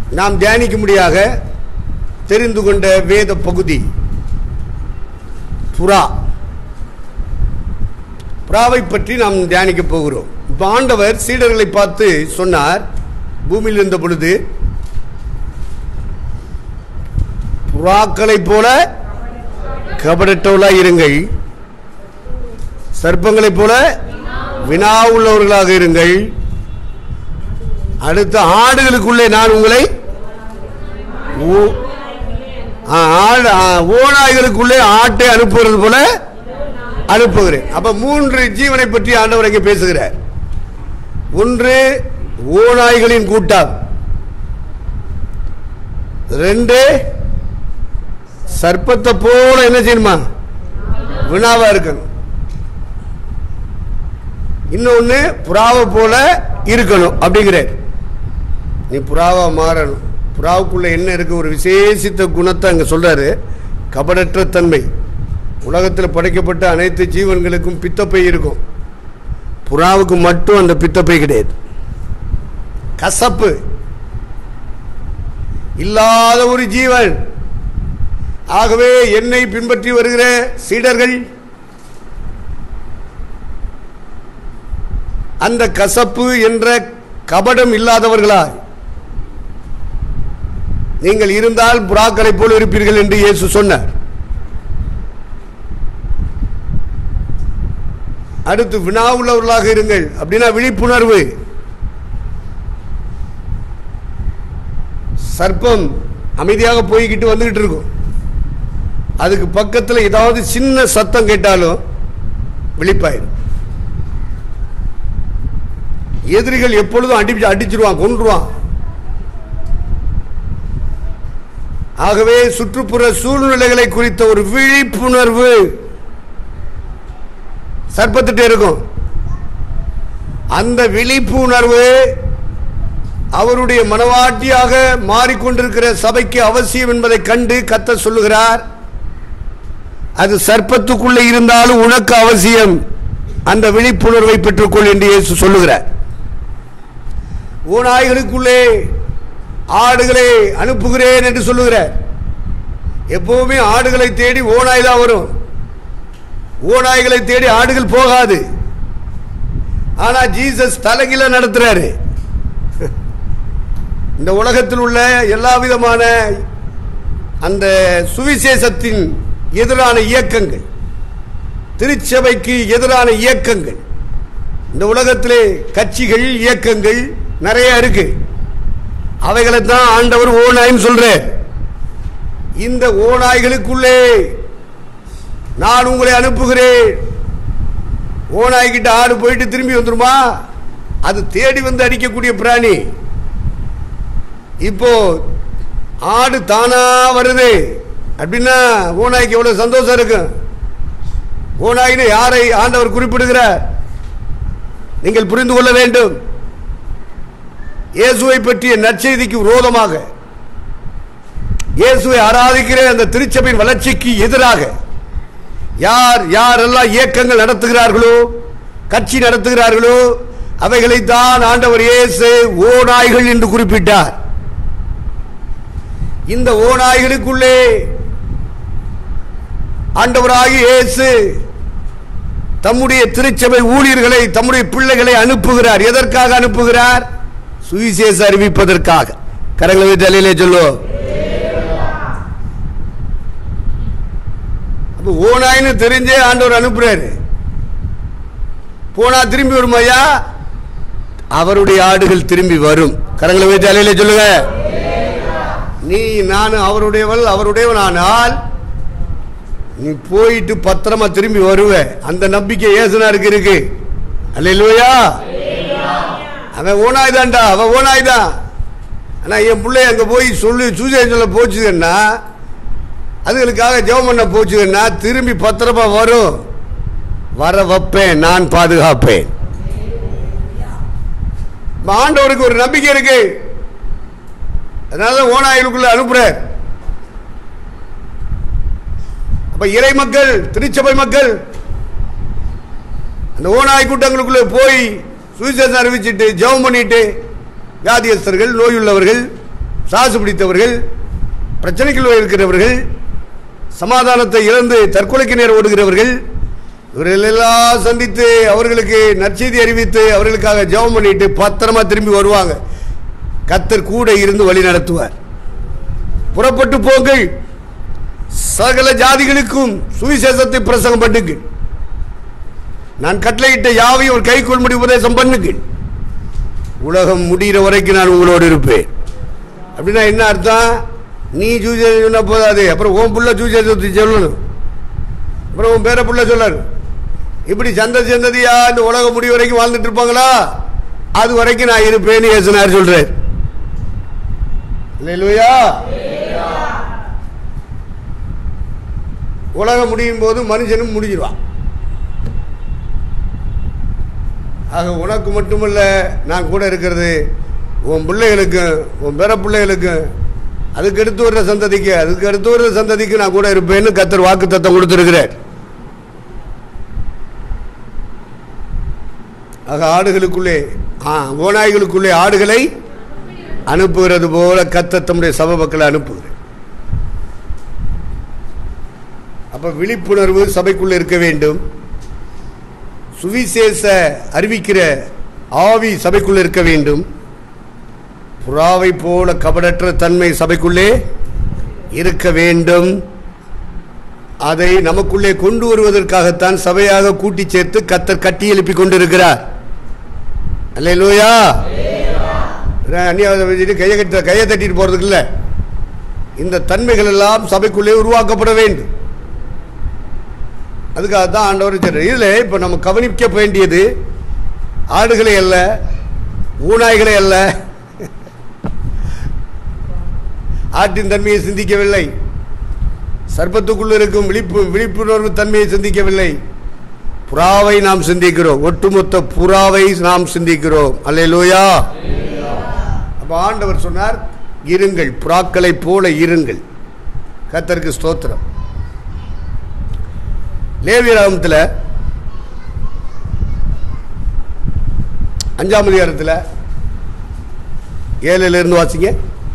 நாம் தியானிக்கும்படியாக தெரிந்து கொண்ட வேத பகுதி புறா புறாவை பற்றி நாம் தியானிக்க போகிறோம் இப்ப ஆண்டவர் சீடர்களை பார்த்து சொன்னார் பூமியில் இருந்த பொழுது புறாக்களைப் போல கபடற்றவர்களாக இருங்கள் சர்ப்பங்களைப் போல வினா உள்ளவர்களாக இருங்கள் அடுத்த ஆடுகளுக்குள்ளே நான் உங்களை ஊ- ஆ, ஆடு ஆ, ஓநாய்களுக்குள்ளே ஆட்டை அனுப்புகிறது போல அனுப்புகிறேன் அப்ப மூன்று ஜீவனை பற்றி ஆண்டவர் இங்கே பேசுகிறார் ஒன்று ஓநாய்களின் கூட்டம் ரெண்டு சர்ப்பத்தை போல என்ன செய்யணுமா வினாவா இருக்கணும் இன்னொன்னு புறாவை போல இருக்கணும் அப்படிங்கிறார் நீ புறாவா மாறணும் புறாவுக்குள்ள என்ன இருக்கு ஒரு விசேஷித்த குணத்தை அங்க சொல்றாரு கபடற்ற தன்மை உலகத்தில் படைக்கப்பட்ட அனைத்து ஜீவன்களுக்கும் பித்தப்பை இருக்கும் புறாவுக்கு மட்டும் அந்த பித்தப்பை கிடையாது கசப்பு இல்லாத ஒரு ஜீவன் ஆகவே என்னை பின்பற்றி வருகிற சீடர்கள் அந்த கசப்பு என்ற கபடம் இல்லாதவர்களாய் நீங்கள் இருந்தால் புறாக்களை போல் இருப்பீர்கள் என்று இயேசு சொன்னார் அடுத்து வினா உள்ளவர்களாக இருங்கள் அப்படின்னா விழிப்புணர்வு சர்ப்பம் அமைதியாக போய்கிட்டு வந்துகிட்டு இருக்கும் அதுக்கு பக்கத்தில் ஏதாவது சின்ன சத்தம் கேட்டாலும் விழிப்பாயிரும் எதிரிகள் எப்பொழுதும் அடி அடிச்சிருவான் கொன்றுவான் ஆகவே சுற்றுப்புற சூழ்நிலைகளை குறித்த ஒரு விழிப்புணர்வு சர்ப்பத்திட்ட இருக்கும் அந்த விழிப்புணர்வு அவருடைய மனவாட்டியாக மாறிக்கொண்டிருக்கிற சபைக்கு அவசியம் என்பதை கண்டு கத்த சொல்லுகிறார் அது சர்ப்பத்துக்குள்ளே இருந்தாலும் உனக்கு அவசியம் அந்த விழிப்புணர்வை பெற்றுக்கொள் என்று இயேசு சொல்லுகிறார் ஓநாய்களுக்குள்ளே ஆடுகளை அனுப்புகிறேன் என்று சொல்லுகிறார் எப்பவுமே ஆடுகளை தேடி ஓநாய் தான் வரும் ஓநாய்களை தேடி ஆடுகள் போகாது ஆனா ஜீசஸ் தலைகில நடத்துறாரு இந்த உலகத்தில் உள்ள எல்லா விதமான அந்த சுவிசேஷத்தின் எதிரான இயக்கங்கள் திருச்சபைக்கு எதிரான இயக்கங்கள் இந்த உலகத்திலே கட்சிகள் இயக்கங்கள் நிறைய இருக்கு அவைகளை தான் ஆண்டவர் ஓநாய்ன்னு சொல்றார் இந்த ஓநாய்களுக்குள்ளே நான் உங்களை அனுப்புகிறேன் ஓநாய்கிட்ட ஆடு போயிட்டு திரும்பி வந்துருமா அது தேடி வந்து அடிக்கக்கூடிய பிராணி இப்போ ஆடு தானா வருது அப்படின்னா ஓநாய்க்கு எவ்வளவு சந்தோஷம் இருக்கும் ஓநாயின்னு யாரை ஆண்டவர் குறிப்பிடுகிறார் நீங்கள் புரிந்து கொள்ள வேண்டும் இயேசுவை பற்றிய நற்செய்திக்கு விரோதமாக இயேசுவை ஆராதிக்கிற அந்த திருச்சபையின் வளர்ச்சிக்கு எதிராக யார் யாரெல்லாம் இயக்கங்கள் நடத்துகிறார்களோ கட்சி நடத்துகிறார்களோ அவைகளை தான் ஆண்டவர் இயேசு ஓநாய்கள் என்று குறிப்பிட்டார் இந்த ஓநாய்களுக்குள்ளே ஆண்டவராகிய இயேசு தம்முடைய திருச்சபை ஊழியர்களை தம்முடைய பிள்ளைகளை அனுப்புகிறார் எதற்காக அனுப்புகிறார் சுவிசேஷ அறிவிப்பதற்காக கரங்களை வைத்து அலையிலே சொல்லுவோம் அப்ப ஓனாயின்னு தெரிஞ்சே ஆண்டவர் அனுப்புறாரு போனா திரும்பி வருமாயா அவருடைய ஆடுகள் திரும்பி வரும் கரங்களை வைத்து அலையிலே சொல்லுங்க நீ நான் அவருடையவள் அவருடையவன் ஆனால் நீ போயிட்டு பத்திரமா திரும்பி வருவ அந்த நம்பிக்கை ஏசுனாருக்கு இருக்கு அல்லையா அவன் ஓனாய் தான்டா அவன் ஓனாய் தான் ஆனா என் பிள்ளை அங்க போய் சொல்லி சூசைன் சொல்ல போச்சுன்னா அதுகளுக்காக ஜெபம் பண்ண போச்சுன்னா திரும்பி பத்திரமா வரும் வர வைப்பேன் நான் பாதுகாப்பேன் இப்ப ஆண்டவருக்கு ஒரு நம்பிக்கை இருக்கு அதனால ஓனாய்களுக்குள்ள அனுப்புறார் அப்ப இறை மக்கள் திருச்சபை மக்கள் அந்த ஓனாய் கூட்டங்களுக்குள்ள போய் சுவிசேஷம் அறிவிச்சிட்டு ஜெபம் பண்ணிட்டு வியாதியஸ்தர்கள் நோயுள்ளவர்கள் சாசு பிடித்தவர்கள் பிரச்சனைக்குள் இருக்கிறவர்கள் சமாதானத்தை இழந்து தற்கொலைக்கு நேரம் ஓடுகிறவர்கள் இவர்கள் எல்லாம் சந்தித்து அவர்களுக்கு நற்செய்தி அறிவித்து அவர்களுக்காக ஜெபம் பண்ணிட்டு பத்திரமா திரும்பி வருவாங்க கத்தர் கூட இருந்து வழி நடத்துவார் புறப்பட்டு போங்கள் சகல ஜாதிகளுக்கும் சுவிசேஷத்தை பிரசங்கம் பண்ணுங்கள் நான் கட்டளையிட்ட யாவையும் ஒரு கைக்குள் முடி உபதேசம் பண்ணுங்கள் உலகம் முடிகிற வரைக்கும் நான் உங்களோடு இருப்பேன் அப்படின்னா என்ன அர்த்தம் நீ ஜூஜே சொன்னா போதாது அப்புறம் உன் புள்ள ஜூஜே சொல்லணும் அப்புறம் உன் பேர புள்ள சொல்லாரு இப்படி சந்த சந்ததியா இந்த உலகம் முடிவு வரைக்கும் வாழ்ந்துட்டு இருப்பாங்களா அது வரைக்கும் நான் இருப்பேன்னு இயேசுனார் சொல்றார் இல்லையா உலகம் முடியும் போது மனுஷனும் முடிஞ்சிருவான் ஆக உனக்கு மட்டுமல்ல நான் கூட இருக்கிறது உன் பிள்ளைகளுக்கும் உன் பேர பிள்ளைகளுக்கும் அதுக்கு அடுத்து வர்ற சந்ததிக்கு அதுக்கு அடுத்து வர்ற சந்ததிக்கு நான் கூட இருப்பேன்னு கத்தர் வாக்கு தத்தம் கொடுத்திருக்கிறார் ஆக ஆடுகளுக்குள்ளே ஆ ஓநாய்களுக்குள்ளே ஆடுகளை அனுப்புகிறது போல கத்த தம்முடைய சபை மக்களை அனுப்புகிறேன் அப்ப விழிப்புணர்வு சபைக்குள்ள இருக்க வேண்டும் சுவிசேஷ அறிவிக்கிற ஆவி சபைக்குள்ள இருக்க வேண்டும் புறாவை போல கபடற்ற தன்மை சபைக்குள்ளே இருக்க வேண்டும் அதை நமக்குள்ளே கொண்டு வருவதற்காகத்தான் சபையாக கூட்டி சேர்த்து கத்தர் கட்டி எழுப்பி கொண்டிருக்கிறார் அல்லையா அந்நியாவதை வச்சுட்டு கையை கட்ட கையை தட்டிட்டு போறதுக்கு இல்ல இந்த தன்மைகள் எல்லாம் சபைக்குள்ளே உருவாக்கப்பட வேண்டும் அதுக்காக தான் ஆண்டவர் சொல்றார். இதுல இப்ப நம்ம கவனிக்க வேண்டியது ஆடுகளை அல்ல ஊனாய்களை அல்ல ஆட்டின் தன்மையை சிந்திக்கவில்லை சர்ப்பத்துக்குள் இருக்கும் விழிப்பு விழிப்புணர்வு தன்மையை சிந்திக்கவில்லை புறாவை நாம் சிந்திக்கிறோம் ஒட்டுமொத்த புறாவை நாம் சிந்திக்கிறோம் அல்லேலூயா அப்ப ஆண்டவர் சொன்னார் இருங்கள் புறாக்களைப் போல இருங்கள் கத்தருக்கு ஸ்தோத்திரம் லேவியராமத்தில் அஞ்சாம் அதிகாரத்தில் ஏழுல இருந்து வாசிங்க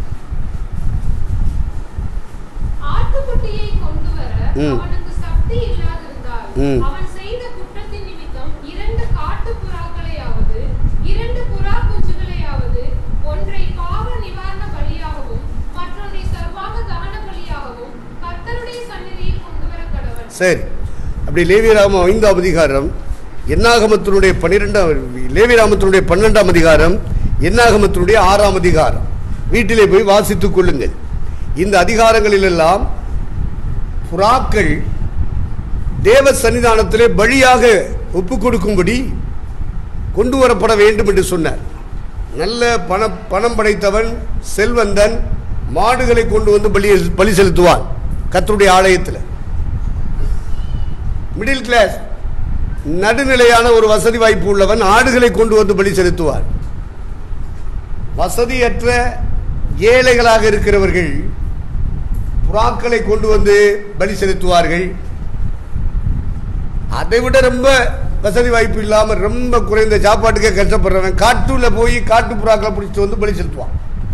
ஆட்டுக்குட்டியை கொண்டு வர ம். அவனுக்கு சக்தி இல்லாதிருந்தால் ம். அவன் செய்த குற்றத்தின் நிமித்தம் இரண்டு காட்டு புறாக்களையாவது இரண்டு புறா குஞ்சுகளையாவது ஒன்றை பாவ நிவாரண பலியாகவும் மற்றொன்றை சர்வாக தகன பலியாகவும் கர்த்தருடைய சந்நிதியில் கொண்டு வர கடவன் சரி அப்படி லேவியராமம் ஐந்தாம் அதிகாரம் என்னாகமத்தினுடைய பன்னிரெண்டாம் லேவியராமத்தினுடைய பன்னெண்டாம் அதிகாரம் என்னாகமத்தினுடைய ஆறாம் அதிகாரம் வீட்டிலே போய் வாசித்துக் கொள்ளுங்கள் இந்த அதிகாரங்களிலெல்லாம் புறாக்கள் தேவ சன்னிதானத்திலே பலியாக ஒப்பு கொடுக்கும்படி கொண்டு வரப்பட வேண்டும் என்று சொன்னார் நல்ல பண பணம் படைத்தவன் செல்வந்தன் மாடுகளை கொண்டு வந்து பலி பலி செலுத்துவான் கர்த்தருடைய ஆலயத்தில் மிடில் கிளாஸ் நடுநிலையான ஒரு வசதி வாய்ப்பு உள்ளவன் ஆடுகளை கொண்டு வந்து பலி செலுத்துவார் வசதியற்ற ஏழைகளாக இருக்கிறவர்கள் புறாக்களை கொண்டு வந்து பலி செலுத்துவார்கள் அதை விட ரொம்ப வசதி வாய்ப்பு இல்லாம ரொம்ப குறைந்த சாப்பாட்டுக்கே கஷ்டப்படுறவன் காட்டுல போய் காட்டு புறாக்களை பிடிச்சிட்டு வந்து பலி செலுத்துவான்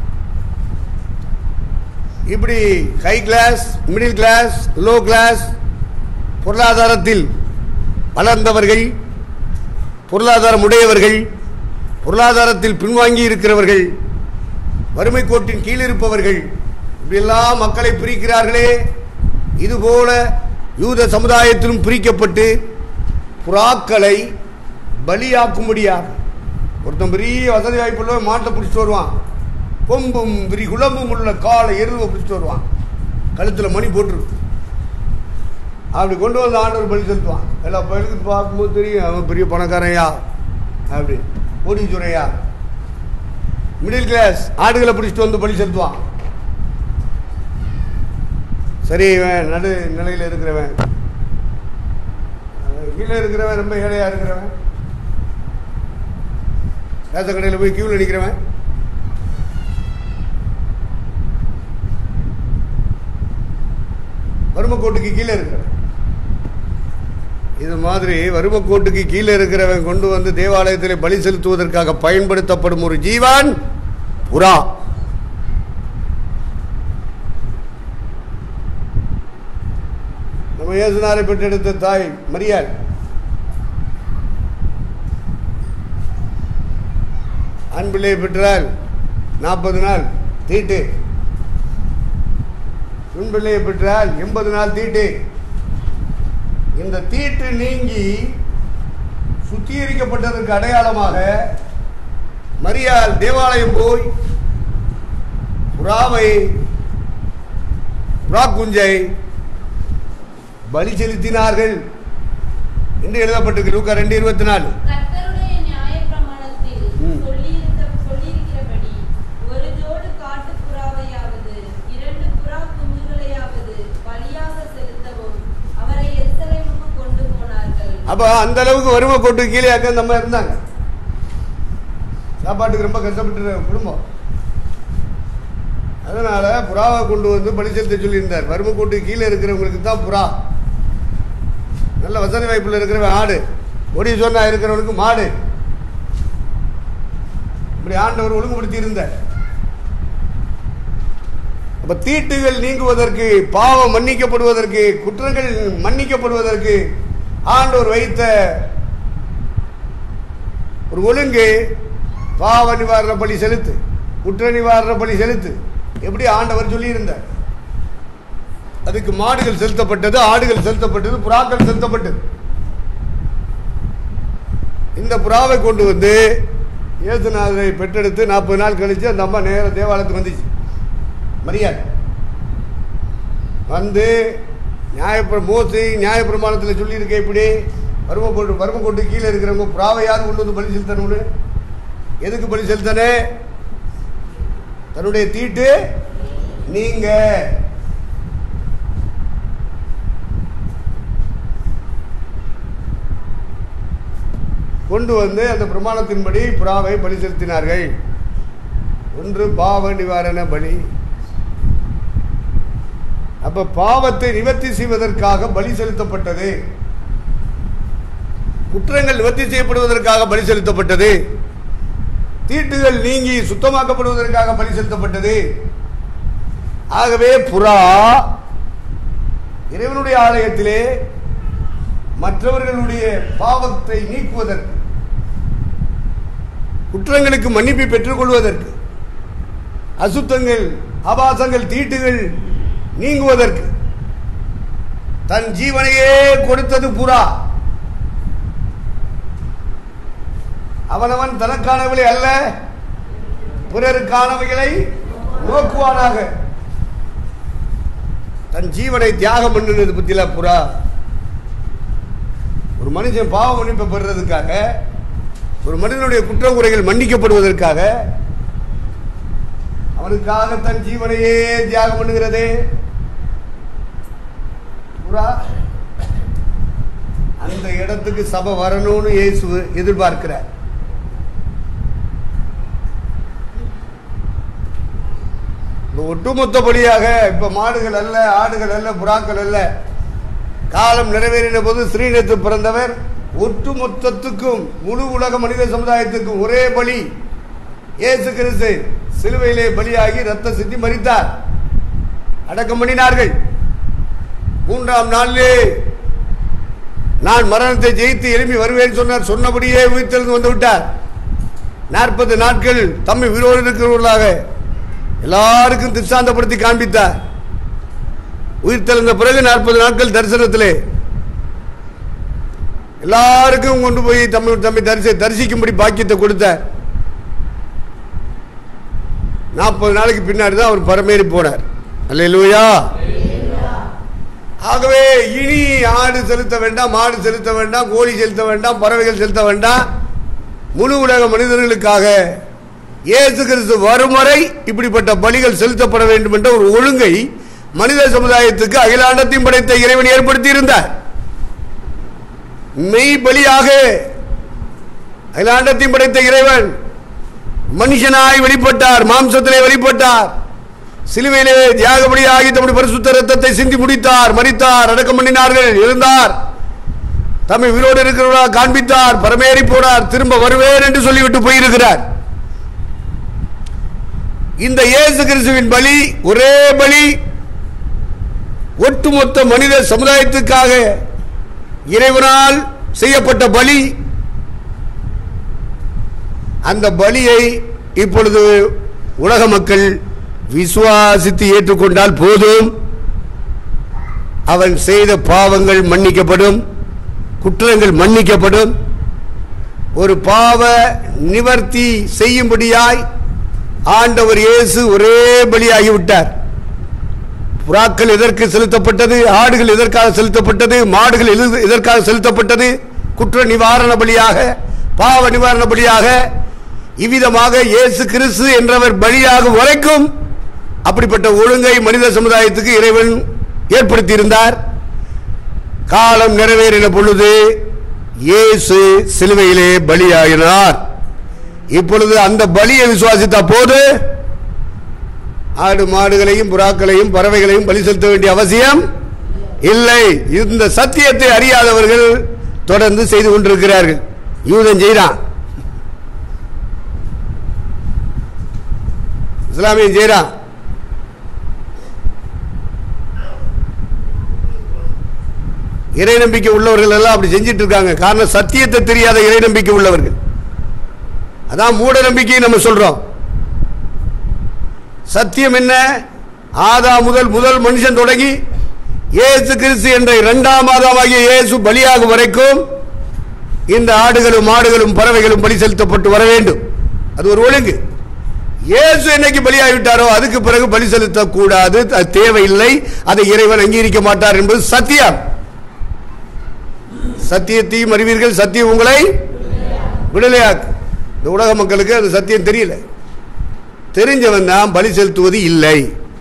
இப்படி high class middle class low class பொருளாதாரத்தில் வளர்ந்தவர்கள் பொருளாதாரம் உடையவர்கள் பொருளாதாரத்தில் பின்வாங்கி இருக்கிறவர்கள் வறுமை கோட்டின் கீழ் இருப்பவர்கள் இப்படியெல்லாம் மக்களை பிரிக்கிறார்களே இதுபோல யூத சமுதாயத்திலும் பிரிக்கப்பட்டு புறாக்களை பலியாக்கும்படியாக ஒருத்தன் பெரிய வசதி வாய்ப்புள்ள மாட்டை பிடிச்சிட்டு வருவான் கொம்பும் விரி குழம்பும் உள்ள காலை எருவை பிடிச்சிட்டு வருவான் கழுத்தில் மணி போட்டுருக்கு அப்படி கொண்டு வந்து ஆண்டவர் பலி செலுத்துவான் எல்லா பயிலுக்கு பார்க்கும்போது தெரியும் அவன் பெரிய பணக்காரையா அப்படி கோடீஸ்வரையா மிடில் கிளாஸ் ஆடுகளை பிடிச்சிட்டு வந்து பலி செலுத்துவான் சரி இவன் நடு நிலையில் இருக்கிறவன் அஹ் கீழே இருக்கிறவன் ரொம்ப ஏழையா இருக்கிறவன் ரேஷன் கடையில் போய் கியூவில் நிற்கிறவன் வறுமை கோட்டுக்கு கீழே இருக்கிறவன் இது மாதிரி வறுமை கோட்டுக்கு கீழே இருக்கிறவன் கொண்டு வந்து தேவாலயத்தில் பலி செலுத்துவதற்காக பயன்படுத்தப்படும் ஒரு ஜீவன் புறா நம்ம இயேசுனாரை பெற்றெடுத்த தாய் மரியாள் ஆண் பிள்ளையை பெற்றால் நாற்பது நாள் தீட்டு பெண் பிள்ளையை பெற்றால் எண்பது நாள் தீட்டு இந்த தீட்டு நீங்கி சுத்திகரிக்கப்பட்டதற்கு அடையாளமாக மரியாள் தேவாலயம் போய் புறாவை புறா குஞ்சை பலி செலுத்தினார்கள் என்று எழுதப்பட்டிருக்கு லூக்கா ரெண்டு இருபத்தி நாலு கர்த்தருடைய நியாயப்பிரமாணத்தில் ம். சொல்லியிருந்த சொல்லியிருக்கிறபடி ஒரு ஜோடு காட்டுப் புறாவையாவது இரண்டு புறா குஞ்சுகளையாவது பலியாக செலுத்தவும் அவரை எருசலேமுக்கு கொண்டு போனார்கள் அப்போ அந்த அளவுக்கு வறுமை கொட்டு கீழே அங்க நம்ம இருந்தாங்க சாப்பாட்டுக்கு ரொம்ப கஷ்டப்பட்டு குடும்பம் அதனால புறாவை கொண்டு வந்து பலி செலுத்த சொல்லியிருந்தார் வறுமை கோட்டு கீழே இருக்கிறவங்களுக்கு தான் புறா நல்ல வசதி வாய்ப்பில் இருக்கிறவன் ஆடு ஒடி சொன்னா இருக்கிறவனுக்கு மாடு இப்படி ஆண்டவர் ஒழுங்குபடுத்தி இருந்தார் அப்ப தீட்டுகள் நீங்குவதற்கு பாவம் மன்னிக்கப்படுவதற்கு குற்றங்கள் மன்னிக்கப்படுவதற்கு ஆண்டவர் வைத்த ஒரு ஒழுங்கு பாவ நிவாரண பலி செலுத்து குற்ற நிவாரண பலி செலுத்து எப்படி ஆண்டவர் சொல்லியிருந்தார் அதுக்கு மாடுகள் செலுத்தப்பட்டது ஆடுகள் செலுத்தப்பட்டது புறாக்கள் செலுத்தப்பட்டது இந்த புறாவை கொண்டு வந்து இயேசுநாதரை பெற்றெடுத்து நாற்பது நாள் கழிச்சு அந்த அம்மா நேர தேவாலயத்துக்கு வந்துச்சு மரியாதை வந்து நியாயப்பிர மோசி நியாயப்பிரமாணத்தில் சொல்லியிருக்க இப்படி பரும போட்டு பரும கொண்டு கீழே இருக்கிறவங்க புறாவையாவது கொண்டு வந்து பலி செலுத்தணும்னு எதுக்கு பலி செலுத்தனே தன்னுடைய தீட்டு நீங்க கொண்டு வந்து அந்த பிரமாணத்தின்படி புறாவை பலி செலுத்தினார்கள் ஒன்று பாவ நிவாரண பலி அப்ப பாவத்தை நிவர்த்தி செய்வதற்காக பலி செலுத்தப்பட்டது குற்றங்கள் நிவர்த்தி செய்யப்படுவதற்காக பலி செலுத்தப்பட்டது தீட்டுகள் நீங்கி சுத்தமாக்கப்படுவதற்காக பலி செலுத்தப்பட்டது ஆகவே புறா இறைவனுடைய ஆலயத்திலே மற்றவர்களுடைய பாவத்தை நீக்குவதற்கு குற்றங்களுக்கு மன்னிப்பை பெற்றுக்கொள்வதற்கு அசுத்தங்கள் ஆபாசங்கள் தீட்டுகள் நீங்குவதற்கு தன் ஜீவனையே கொடுத்தது புறா அவனவன் தனக்கானவளை அல்ல பிறருக்கானவைகளை நோக்குவானாக தன் ஜீவனை தியாகம் பண்ணினது பத்தியில புறா ஒரு மனுஷன் பாவ மன்னிப்பு பெறுறதுக்காக ஒரு மனிதனுடைய குற்ற குறைகள் மன்னிக்கப்படுவதற்காக அவனுக்காக தன் ஜீவனையே தியாகம் பண்ணுகிறதே புறா அந்த இடத்துக்கு சபை வரணும்னு இயேசு எதிர்பார்க்கிறார் இந்த ஒட்டுமொத்தபடியாக இப்ப மாடுகள் அல்ல ஆடுகள் அல்ல புறாக்கள் அல்ல காலம் நிறைவேறின போது ஸ்ரீநேத்து பிறந்தவர் ஒட்டுமொத்தத்துக்கும் முழு உலக மனித சமுதாயத்துக்கும் ஒரே பலி இயேசு கிறிஸ்து சிலுவையிலே பலியாகி ரத்த சிந்தி மரித்தார் அடக்கம் பண்ணினார்கள் மூன்றாம் நாளிலே நான் மரணத்தை ஜெயித்து எழுப்பி வருவேன் சொன்னார் சொன்னபடியே உயிர்த்தெழுந்து வந்து விட்டார் நாற்பது நாட்கள் தம்மை உயிரோடு இருக்கிறவர்களாக எல்லாருக்கும் திருஷ்டாந்தப்படுத்தி காண்பித்தார் உயிர் தெழுந்த பிறகு நாற்பது நாட்கள் தரிசனத்திலே எல்லாருக்கும் கொண்டு போய் தம்மை தம்மை தரிசி தரிசிக்கும்படி பாக்கியத்தை கொடுத்தார் நாற்பது நாளைக்கு பின்னாடி தான் அவர் பரமேறி போனார் அல்லேலூயா ஆகவே இனி ஆடு செலுத்த வேண்டாம் மாடு செலுத்த வேண்டாம் கோழி செலுத்த வேண்டாம் பறவைகள் செலுத்த வேண்டாம் முழு உலக மனிதர்களுக்காக இயேசு கிறிஸ்து வரும் வரை இப்படிப்பட்ட பலிகள் செலுத்தப்பட வேண்டும் என்ற ஒரு ஒழுங்கை மனித சமுதாயத்துக்கு அகிலாண்டத்தையும் படைத்த இறைவன் ஏற்படுத்தி இருந்தார் மெய் பலியாக அகிலாண்டத்தையும் படைத்த இறைவன் மனுஷனாய் வெளிப்பட்டார் மாம்சத்திலே வெளிப்பட்டார் சிலுவையிலே தியாகபடியாகி தம்முடைய பரிசுத்த ரத்தத்தை சிந்தி முடித்தார் மரித்தார் அடக்கம் பண்ணினார்கள் இருந்தார் தம்மை உயிரோடு இருக்கிறவர்களாக காண்பித்தார் பரமேறி போனார் திரும்ப வருவேன் என்று சொல்லிவிட்டு போயிருக்கிறார் இந்த இயேசு கிறிஸ்துவின் பலி ஒரே பலி ஒட்டுமொத்த மனித சமுதாயத்துக்காக இறைவனால் செய்யப்பட்ட பலி அந்த பலியை இப்பொழுது உலக மக்கள் விசுவாசித்து ஏற்றுக்கொண்டால் போதும் அவன் செய்த பாவங்கள் மன்னிக்கப்படும் குற்றங்கள் மன்னிக்கப்படும் ஒரு பாவ நிவர்த்தி செய்யும்படியாய் ஆண்டவர் இயேசு ஒரே பலியாகிவிட்டார் புறாக்கள் எதற்கு செலுத்தப்பட்டது ஆடுகள் எதற்காக செலுத்தப்பட்டது மாடுகள் எது- எதற்காக செலுத்தப்பட்டது குற்ற நிவாரண பலியாக பாவ நிவாரண பலியாக இவ்விதமாக இயேசு கிறிஸ்து என்றவர் பலியாகும் வரைக்கும் அப்படிப்பட்ட ஒழுங்கை மனித சமுதாயத்துக்கு இறைவன் ஏற்படுத்தியிருந்தார் காலம் நிறைவேறின பொழுது இயேசு சிலுவையிலே பலியாகினார் இப்பொழுது அந்த பலியை விசுவாசித்த போது ஆடு மாடுகளையும் புறாக்களையும் பறவைகளையும் பலி செலுத்த வேண்டிய அவசியம் இல்லை இந்த சத்தியத்தை அறியாதவர்கள் தொடர்ந்து செய்து கொண்டிருக்கிறார்கள் யூதன் செய்கிறான் இஸ்லாமியன் செய்கிறான் இறை நம்பிக்கை உள்ளவர்கள் எல்லாம் அப்படி செஞ்சிட்டு இருக்காங்க காரணம் சத்தியத்தை தெரியாத இறை நம்பிக்கை உள்ளவர்கள் அதான் மூட நம்பிக்கை நம்ம சொல்றோம் சத்தியம் என்ன ஆதா முதல் முதல் மனுஷன் தொடங்கி இயேசு கிறிஸ்து என்ற இரண்டாம் ஆதாமாகிய இயேசு பலியாகும் வரைக்கும் இந்த ஆடுகளும் மாடுகளும் பறவைகளும் பலி செலுத்தப்பட்டு வர வேண்டும் அது ஒரு ஒழுங்கு இயேசு என்னைக்கு பலியாகிவிட்டாரோ அதுக்கு பிறகு பலி செலுத்தக்கூடாது அது தேவையில்லை அதை இறைவன் அங்கீகரிக்க மாட்டார் என்பது சத்தியம் சத்தியத்தையும் அறிவீர்கள் சத்தியம் உங்களை விடுதலையாக்கு இந்த உலக மக்களுக்கு அது சத்தியம் தெரியல தெரிஞ்சவன் தான் பலி செலுத்துவது இல்லை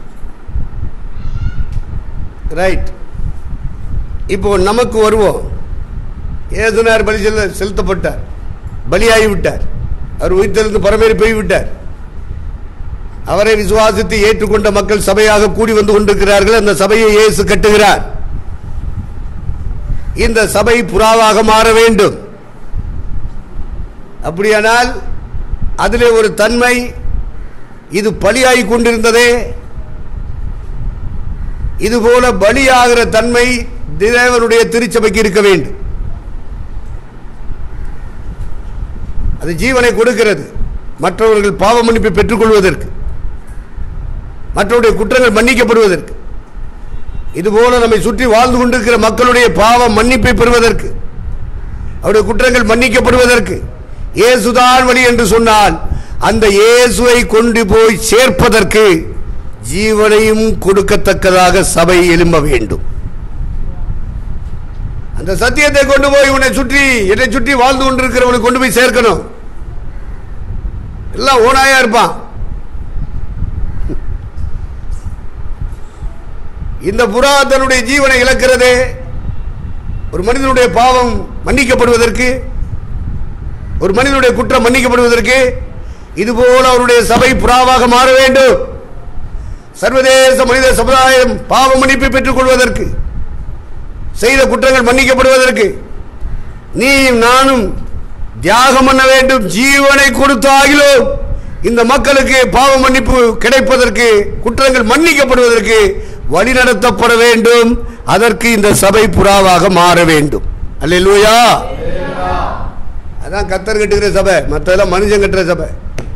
ரைட் இப்போ நமக்கு வருவோம் ஏசுனார் பலி செல்ல செலுத்தப்பட்டார் பலியாகி விட்டார் அவர் உயிர்த்தெழுந்து பரமேறி போய்விட்டார் அவரை விசுவாசித்து ஏற்றுக்கொண்ட மக்கள் சபையாக கூடி வந்து கொண்டிருக்கிறார்கள் அந்த சபையை இயேசு கட்டுகிறார் இந்த சபை புறாவாக மாற வேண்டும் அப்படியானால் அதிலே ஒரு தன்மை இது பலியாகி கொண்டிருந்ததே இதுபோல பலியாகிற தன்மை தேவனுடைய திருச்சபைக்கு இருக்க வேண்டும் அது ஜீவனை கொடுக்கிறது மற்றவர்கள் பாவ மன்னிப்பை பெற்றுக்கொள்வதற்கு மற்றவருடைய குற்றங்கள் மன்னிக்கப்படுவதற்கு இதுபோல நம்மை சுற்றி வாழ்ந்து கொண்டிருக்கிற மக்களுடைய பாவ மன்னிப்பை பெறுவதற்கு அவருடைய குற்றங்கள் மன்னிக்கப்படுவதற்கு இயேசுதான் வழி என்று சொன்னால் அந்த இயேசுவை கொண்டு போய் சேர்ப்பதற்கு ஜீவனையும் கொடுக்கத்தக்கதாக சபை எழும்ப வேண்டும் அந்த சத்தியத்தை கொண்டு போய் உன்னை சுற்றி என்னை சுற்றி வாழ்ந்து கொண்டிருக்கிறவனை கொண்டு போய் சேர்க்கணும் எல்லாம் ஓனாயா இருப்பான் இந்த புறா தன்னுடைய ஜீவனை இழக்கிறதே ஒரு மனிதனுடைய பாவம் மன்னிக்கப்படுவதற்கு ஒரு மனிதனுடைய குற்றம் மன்னிக்கப்படுவதற்கு இதுபோல அவருடைய சபை புறாவாக மாற வேண்டும் சர்வதேச மனித சமுதாயம் பாவ மன்னிப்பை பெற்றுக் கொள்வதற்கு செய்த குற்றங்கள் மன்னிக்கப்படுவதற்கு நீயும் நானும் தியாகம் பண்ண வேண்டும் ஜீவனை கொடுத்தாகிலும் இந்த மக்களுக்கு பாவ மன்னிப்பு கிடைப்பதற்கு குற்றங்கள் மன்னிக்கப்படுவதற்கு வழிநடத்தப்பட வேண்டும் அதற்கு இந்த சபை புறாவாக மாற வேண்டும் அல்லேலூயா அதான் கத்தர் கட்டுகிற சபை மற்றதெல்லாம் மனுஷன் கட்டுற சபை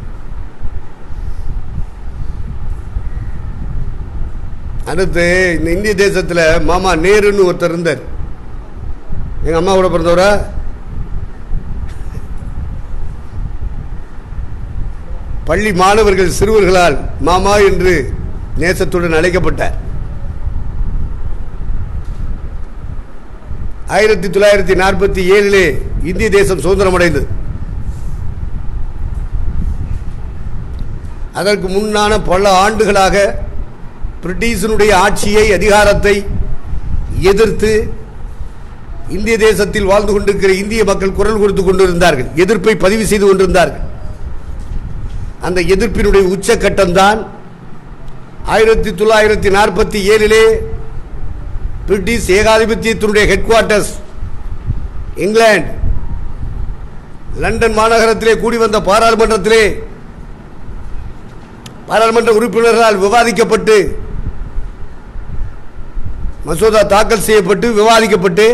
அடுத்து இந்த இந்திய தேசத்தில் மாமா நேருன்னு ஒருத்தர் இருந்தார் எங்கள் அம்மா கூட பிறந்தவரா பள்ளி மாணவர்கள் சிறுவர்களால் மாமா என்று நேசத்துடன் அழைக்கப்பட்டார் ஆயிரத்தி தொள்ளாயிரத்தி நாற்பத்தி ஏழிலே இந்திய தேசம் சுதந்திரம் அடைந்தது அதற்கு முன்னான பல ஆண்டுகளாக பிரிட்டிஷனுடைய ஆட்சியை அதிகாரத்தை எதிர்த்து இந்திய தேசத்தில் வாழ்ந்து கொண்டிருக்கிற இந்திய மக்கள் குரல் கொடுத்து கொண்டிருந்தார்கள் எதிர்ப்பை பதிவு செய்து கொண்டிருந்தார்கள் அந்த எதிர்ப்பினுடைய உச்சக்கட்டம்தான் ஆயிரத்தி தொள்ளாயிரத்தி நாற்பத்தி ஏழிலே பிரிட்டிஷ் ஏகாதிபத்தியத்தினுடைய ஹெட் குவார்ட்டர்ஸ் இங்கிலாந்து லண்டன் மாநகரத்திலே கூடி வந்த பாராளுமன்றத்திலே பாராளுமன்ற உறுப்பினர்களால் விவாதிக்கப்பட்டு மசோதா தாக்கல் செய்யப்பட்டு விவாதிக்கப்பட்டு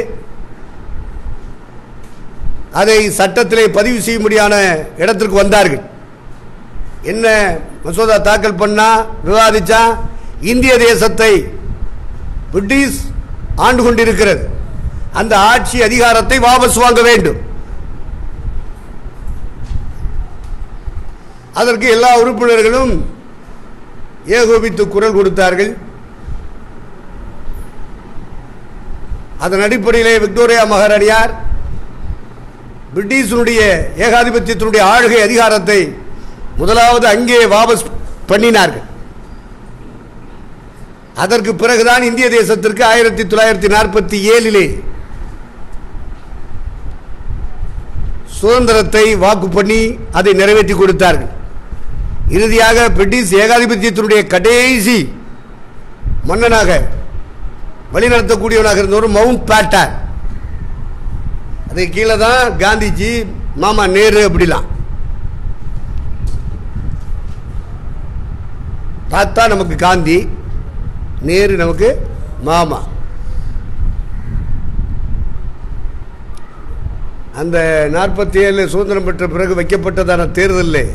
அதை சட்டத்திலே பதிவு செய்யும்படியான இடத்திற்கு வந்தார்கள் என்ன மசோதா தாக்கல் பண்ணா விவாதிச்சா இந்திய தேசத்தை பிரிட்டிஷ் ஆண்டு கொண்டிருக்கிறது அந்த ஆட்சி அதிகாரத்தை வாபஸ் வாங்க வேண்டும் அதற்கு எல்லா உறுப்பினர்களும் ஏகோபித்து குரல் கொடுத்தார்கள் அதன் அடிப்படையிலே விக்டோரியா மகாராணியார் பிரிட்டிஷனுடைய ஏகாதிபத்தியத்தினுடைய ஆளுகை அதிகாரத்தை முதலாவது அங்கே வாபஸ் பண்ணினார்கள் அதற்கு பிறகுதான் இந்திய தேசத்திற்கு ஆயிரத்தி தொள்ளாயிரத்தி நாற்பத்தி ஏழிலே சுதந்திரத்தை வாக்கு பண்ணி அதை நிறைவேற்றி கொடுத்தார்கள் இறுதியாக பிரிட்டிஷ் ஏகாதிபத்தியத்தினுடைய கடைசி மன்னனாக வழிநடத்தக்கூடியவனாக இருந்தவர் மவுண்ட் பேட்டர் அது கீழே தான் காந்திஜி மாமா நேரு அப்படிலாம் தாத்தா நமக்கு காந்தி நேரு நமக்கு மாமா அந்த நாற்பத்தி ஏழு சுதந்திரம் பெற்ற பிறகு வைக்கப்பட்டதான தேர்தலில்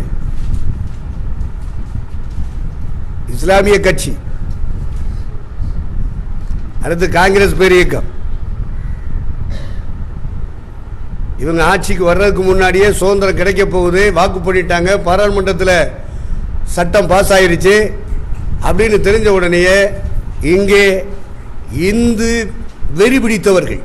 இஸ்லாமிய கட்சி அடுத்து காங்கிரஸ் பேரியக்கம் இவங்க ஆட்சிக்கு வர்றதுக்கு முன்னாடியே சுதந்திரம் கிடைக்க போகுது வாக்கு பண்ணிட்டாங்க பாராளுமன்றத்தில் சட்டம் பாஸ் ஆயிருச்சு அப்படின்னு தெரிஞ்ச உடனேயே இங்கே இந்து வெறி பிடித்தவர்கள்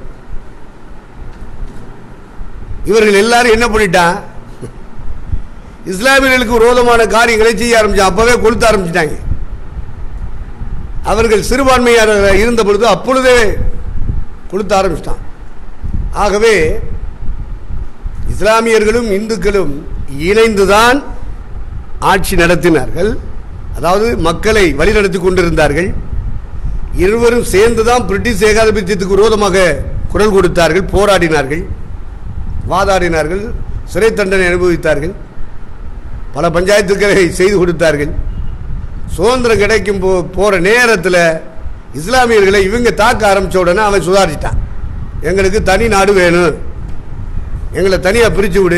இவர்கள் எல்லாரும் என்ன பண்ணிட்டான் இஸ்லாமியர்களுக்கு விரோதமான காரியங்களை செய்ய ஆரம்பிச்சான் அப்பவே கொளுத்த ஆரம்பிச்சிட்டாங்க அவர்கள் சிறுபான்மையாக இருந்த பொழுது அப்பொழுதே கொளுத்த ஆரம்பிச்சிட்டான் ஆகவே இஸ்லாமியர்களும் இந்துக்களும் இணைந்துதான் ஆட்சி நடத்தினார்கள் அதாவது மக்களை வழிநடத்தி கொண்டிருந்தார்கள் இருவரும் சேர்ந்துதான் பிரிட்டிஷ் ஏகாதிபத்தியத்துக்கு விரோதமாக குரல் கொடுத்தார்கள் போராடினார்கள் வாதாடினார்கள் சிறை தண்டனை அனுபவித்தார்கள் பல பஞ்சாயத்துக்களை செய்து கொடுத்தார்கள் சுதந்திரம் கிடைக்கும் போ போகிற நேரத்தில் இஸ்லாமியர்களை இவங்க தாக்க ஆரம்பித்த உடனே அவன் சுதாரிச்சிட்டான் எங்களுக்கு தனி நாடு வேணும் எங்களை தனியாக பிரித்து விடு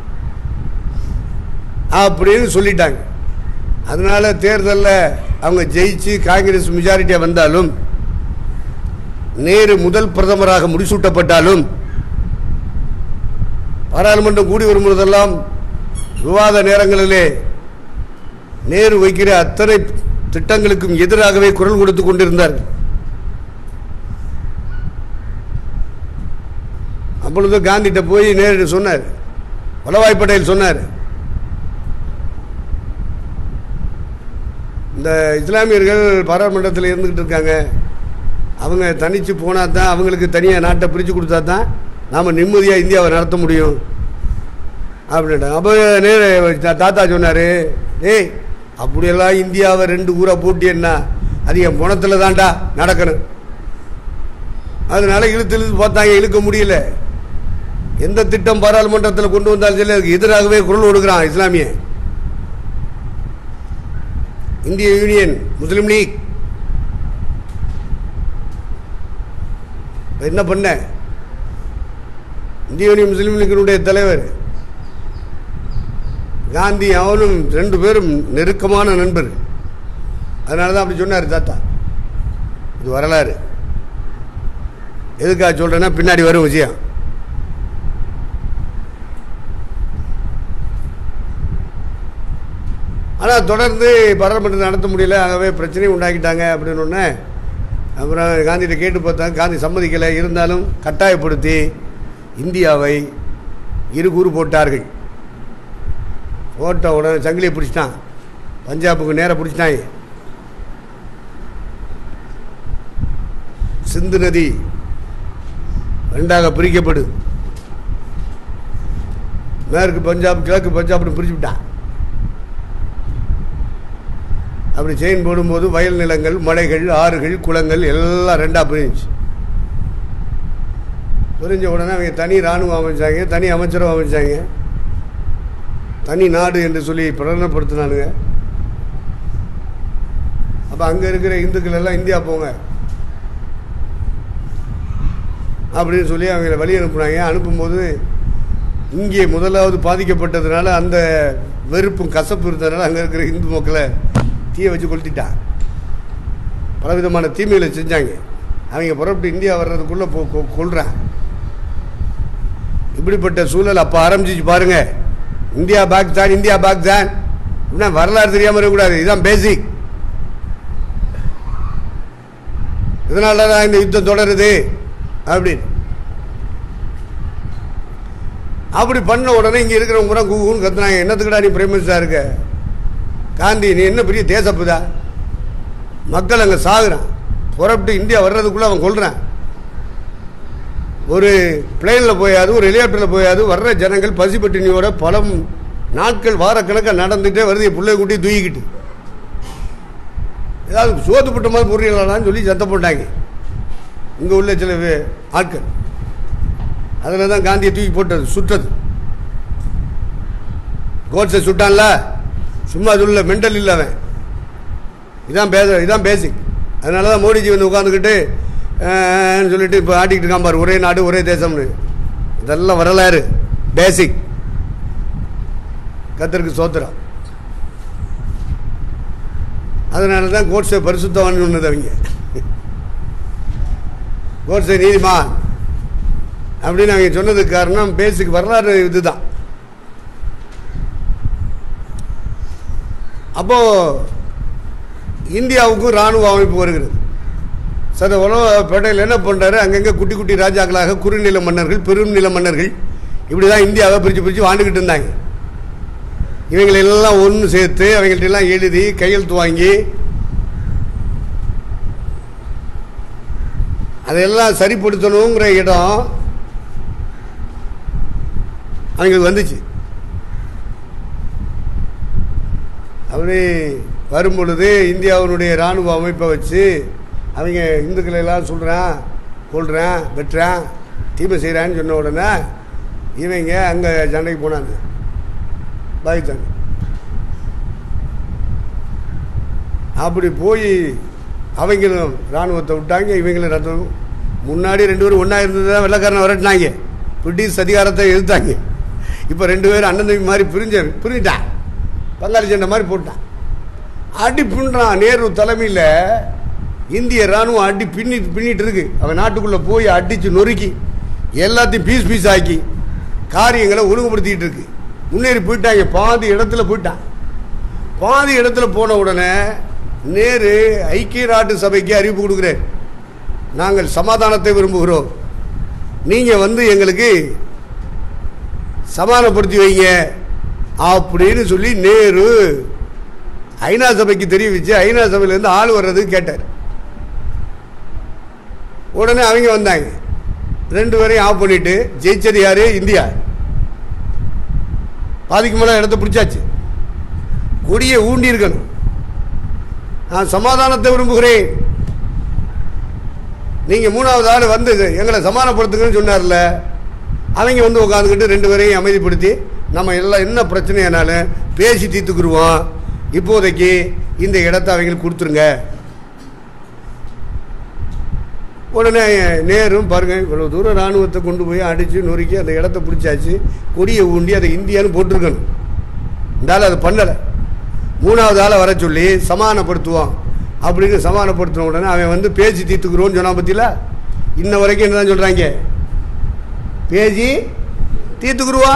அப்படின்னு சொல்லிட்டாங்க அதனால தேர்தலில் அவங்க ஜெயிச்சு காங்கிரஸ் மெஜாரிட்டியாக வந்தாலும் நேரு முதல் பிரதமராக முடிசூட்டப்பட்டாலும் பாராளுமன்றம் கூடி வரும்பொழுதெல்லாம் விவாத நேரங்களிலே நேரு வைக்கிற அத்தனை திட்டங்களுக்கும் எதிராகவே குரல் கொடுத்து கொண்டிருந்தார் அப்பொழுது காந்திகிட்ட போய் நேரு சொன்னார் வல்லபாய் பட்டேல் சொன்னார் இந்த இஸ்லாமியர்கள் பாராளுமன்றத்தில் இருந்துக்கிட்டு இருக்காங்க அவங்க தனித்து போனால் தான் அவங்களுக்கு தனியாக நாட்டை பிரித்து கொடுத்தா தான் நாம் நிம்மதியாக இந்தியாவை நடத்த முடியும் அப்படின்ட்டாங்க அப்போ நேரு தா- தாத்தா சொன்னார் ஏய் அப்படியெல்லாம் இந்தியாவை ரெண்டு ஊராக போட்டியன்னா அது என் குணத்தில் தான்டா நடக்கணும் அதனால இழுத்து இழுத்து பார்த்தாங்க இழுக்க முடியல எந்த திட்டம் பாராளுமன்றத்தில் கொண்டு வந்தாலும் சரி அதுக்கு எதிராகவே குரல் கொடுக்குறான் இஸ்லாமிய இந்திய யூனியன் முஸ்லீம் லீக் இப்ப என்ன பண்ண இந்திய யூனியன் முஸ்லீம் லீக்கினுடைய தலைவர் காந்தி அவனும் ரெண்டு பேரும் நெருக்கமான நண்பர் அதனால தான் அப்படி சொன்னார் தாத்தா இது வரலாறு எதுக்காக சொல்கிறேன்னா பின்னாடி வரும் விஷயம் ஆனால் தொடர்ந்து பாராளுமன்றத்தை நடத்த முடியல ஆகவே பிரச்சனையும் உண்டாக்கிட்டாங்க அப்படின்னு ஒன்று அப்புறம் காந்திகிட்ட கேட்டு பார்த்தாங்க காந்தி சம்மதிக்கலை இருந்தாலும் கட்டாயப்படுத்தி இந்தியாவை இரு கூறு போட்டார்கள் போட்ட உடனே சங்கிலியை பிடிச்சிட்டான் பஞ்சாபுக்கு நேராக பிடிச்சிட்டாங்க சிந்து நதி ரெண்டாக பிரிக்கப்படுது மேற்கு பஞ்சாப் கிழக்கு பஞ்சாப்னு பிரிச்சு விட்டான் அப்படி செயின் போடும்போது வயல் நிலங்கள் மலைகள் ஆறுகள் குளங்கள் எல்லாம் ரெண்டாக பிரிஞ்சுச்சு பிரிஞ்ச உடனே அவங்க தனி இராணுவம் அமைச்சாங்க தனி அமைச்சரும் அமைச்சாங்க தனி நாடு என்று சொல்லி பிரகடனப்படுத்தினானுங்க அப்போ அங்கே இருக்கிற இந்துக்கள் எல்லாம் இந்தியா போங்க அப்படின்னு சொல்லி அவங்கள வழி அனுப்புனாங்க அனுப்பும்போது இங்கே முதலாவது பாதிக்கப்பட்டதுனால அந்த வெறுப்பும் கசப்பு இருந்ததுனால அங்கே இருக்கிற இந்து மக்களை தீயை வச்சு கொளுத்திட்டான் பலவிதமான தீமைகளை செஞ்சாங்க அவங்க புறப்பட்டு இந்தியா வர்றதுக்குள்ளே போ கொ- கொல்றான் இப்படிப்பட்ட சூழல் அப்போ ஆரம்பிச்சிச்சு பாருங்க இந்தியா பாகிஸ்தான் இந்தியா பாகிஸ்தான் அப்படின்னா வரலாறு தெரியாமல் இருக்கக்கூடாது இதுதான் பேசிக் இதனால தான் இந்த யுத்தம் தொடருது அப்படின்னு அப்படி பண்ண உடனே இங்கே இருக்கிறவங்க பூரா கூகுன்னு கத்துனாங்க என்னத்துக்குடா நீ பிரைம் மினிஸ்டராக இருக்க காந்தி நீ என்ன பெரிய தேசப்புதா மக்கள் அங்கே சாகுறான் புறப்பட்டு இந்தியா வர்றதுக்குள்ளே அவன் கொல்றான் ஒரு பிளேனில் போயாது ஒரு ஹெலிகாப்டரில் போயாது வர்ற ஜனங்கள் பசிப்பட்டினியோட பல நாட்கள் வாரக்கணக்காக நடந்துகிட்டே வருது என் பிள்ளைய கூட்டி தூக்கிக்கிட்டு ஏதாவது சோத்து போட்ட மாதிரி புரியலான்னு சொல்லி சத்தம் போட்டாங்க இங்கே உள்ள சில வே- ஆட்கள் அதில் தான் காந்தியை தூக்கி போட்டது சுட்டது கோட்ஸை சுட்டான்ல சும்மா சொல்ல மெண்டல் இல்லை அவன் இதான் பேச இதான் பேசிக் அதனால தான் மோடிஜி வந்து உட்காந்துக்கிட்டு சொல்லிட்டு இப்போ ஆட்டிக்கிட்டு இருக்கான் பாரு ஒரே நாடு ஒரே தேசம்னு இதெல்லாம் வரலாறு பேசிக் கத்தருக்கு சோத்திரம் அதனால தான் கோட்ஸை பரிசுத்தவான் சொன்னது அவங்க கோட்ஸை நீதிமான் அப்படின்னு அவங்க சொன்னதுக்கு காரணம் பேசிக் வரலாறு இதுதான் அப்போ இந்தியாவுக்கும் இராணுவ அமைப்பு வருகிறது சத உலக பேட்டையில் என்ன பண்ணுறாரு அங்கங்கே குட்டி குட்டி ராஜாக்களாக குறுநில மன்னர்கள் பெரும் நில மன்னர்கள் இப்படி தான் இந்தியாவை பிரித்து பிரித்து வாழ்ந்துக்கிட்டு இருந்தாங்க இவங்களை எல்லாம் ஒன்று சேர்த்து அவங்கள்ட்ட எல்லாம் எழுதி கையெழுத்து வாங்கி அதையெல்லாம் சரிப்படுத்தணுங்கிற இடம் அவங்களுக்கு வந்துச்சு அப்படி வரும் பொழுது இந்தியாவினுடைய இராணுவ அமைப்பை வச்சு அவங்க இந்துக்களை எல்லாம் சொல்கிறான் கொள்றான் வெட்டுறான் தீமை செய்கிறான்னு சொன்ன உடனே இவங்க அங்கே சண்டைக்கு போனாங்க பாகிஸ்தான் அப்படி போய் அவங்களும் இராணுவத்தை விட்டாங்க இவங்களும் ரத்தம் முன்னாடி ரெண்டு பேரும் ஒன்றா இருந்தது தான் வெள்ளக்காரனை விரட்டினாங்க பிரிட்டிஷ் அதிகாரத்தை எதிர்த்தாங்க இப்போ ரெண்டு பேரும் அண்ணன் தம்பி மாதிரி பிரிஞ்ச பிரிஞ்சிட்டான் பங்காளி சண்டை மாதிரி போட்டான் அடி பின்றான் நேரு தலைமையில் இந்திய ராணுவம் அடி பின்னி பின்னிட்டு இருக்கு அவன் நாட்டுக்குள்ளே போய் அடித்து நொறுக்கி எல்லாத்தையும் பீஸ் பீஸ் ஆக்கி காரியங்களை ஒழுங்குபடுத்திக்கிட்டு இருக்கு முன்னேறி போயிட்டாங்க பாதி இடத்துல போயிட்டான் பாதி இடத்துல போன உடனே நேரு ஐக்கிய நாட்டு சபைக்கு அறிவிப்பு கொடுக்குறேன் நாங்கள் சமாதானத்தை விரும்புகிறோம் நீங்கள் வந்து எங்களுக்கு சமாதானப்படுத்தி வைங்க அப்படின்னு சொல்லி நேரு ஐநா சபைக்கு தெரிவிச்சு ஐநா சபையிலேருந்து ஆள் வர்றதுக்கு கேட்டார் உடனே அவங்க வந்தாங்க ரெண்டு பேரையும் ஆஃப் பண்ணிட்டு ஜெயிச்சது யாரு இந்தியா பாதிக்கு மேலே இடத்த பிடிச்சாச்சு கொடியை ஊண்டி இருக்கணும் நான் சமாதானத்தை விரும்புகிறேன் நீங்கள் மூணாவது ஆள் வந்து எங்களை சமாதானப்படுத்துங்கன்னு சொன்னார்ல அவங்க வந்து உட்காந்துக்கிட்டு ரெண்டு பேரையும் அமைதிப்படுத்தி நம்ம எல்லாம் என்ன பிரச்சனையானாலும் பேசி தீர்த்துக்குருவோம் இப்போதைக்கு இந்த இடத்த அவங்களுக்கு கொடுத்துருங்க உடனே நேரும் பாருங்க இவ்வளோ தூரம் இராணுவத்தை கொண்டு போய் அடித்து நொறுக்கி அந்த இடத்த பிடிச்சாச்சு கொடியை ஊண்டி அதை இந்தியான்னு போட்டிருக்கணும் இந்த ஆள் அதை பண்ணலை மூணாவது ஆளை வர சொல்லி சமாதானப்படுத்துவோம் அப்படின்னு சமாதானப்படுத்தின உடனே அவன் வந்து பேசி தீர்த்துக்குறோன்னு சொன்னான் பத்தியில இன்ன வரைக்கும் என்ன தான் சொல்கிறாங்க பேசி தீர்த்துக்குருவா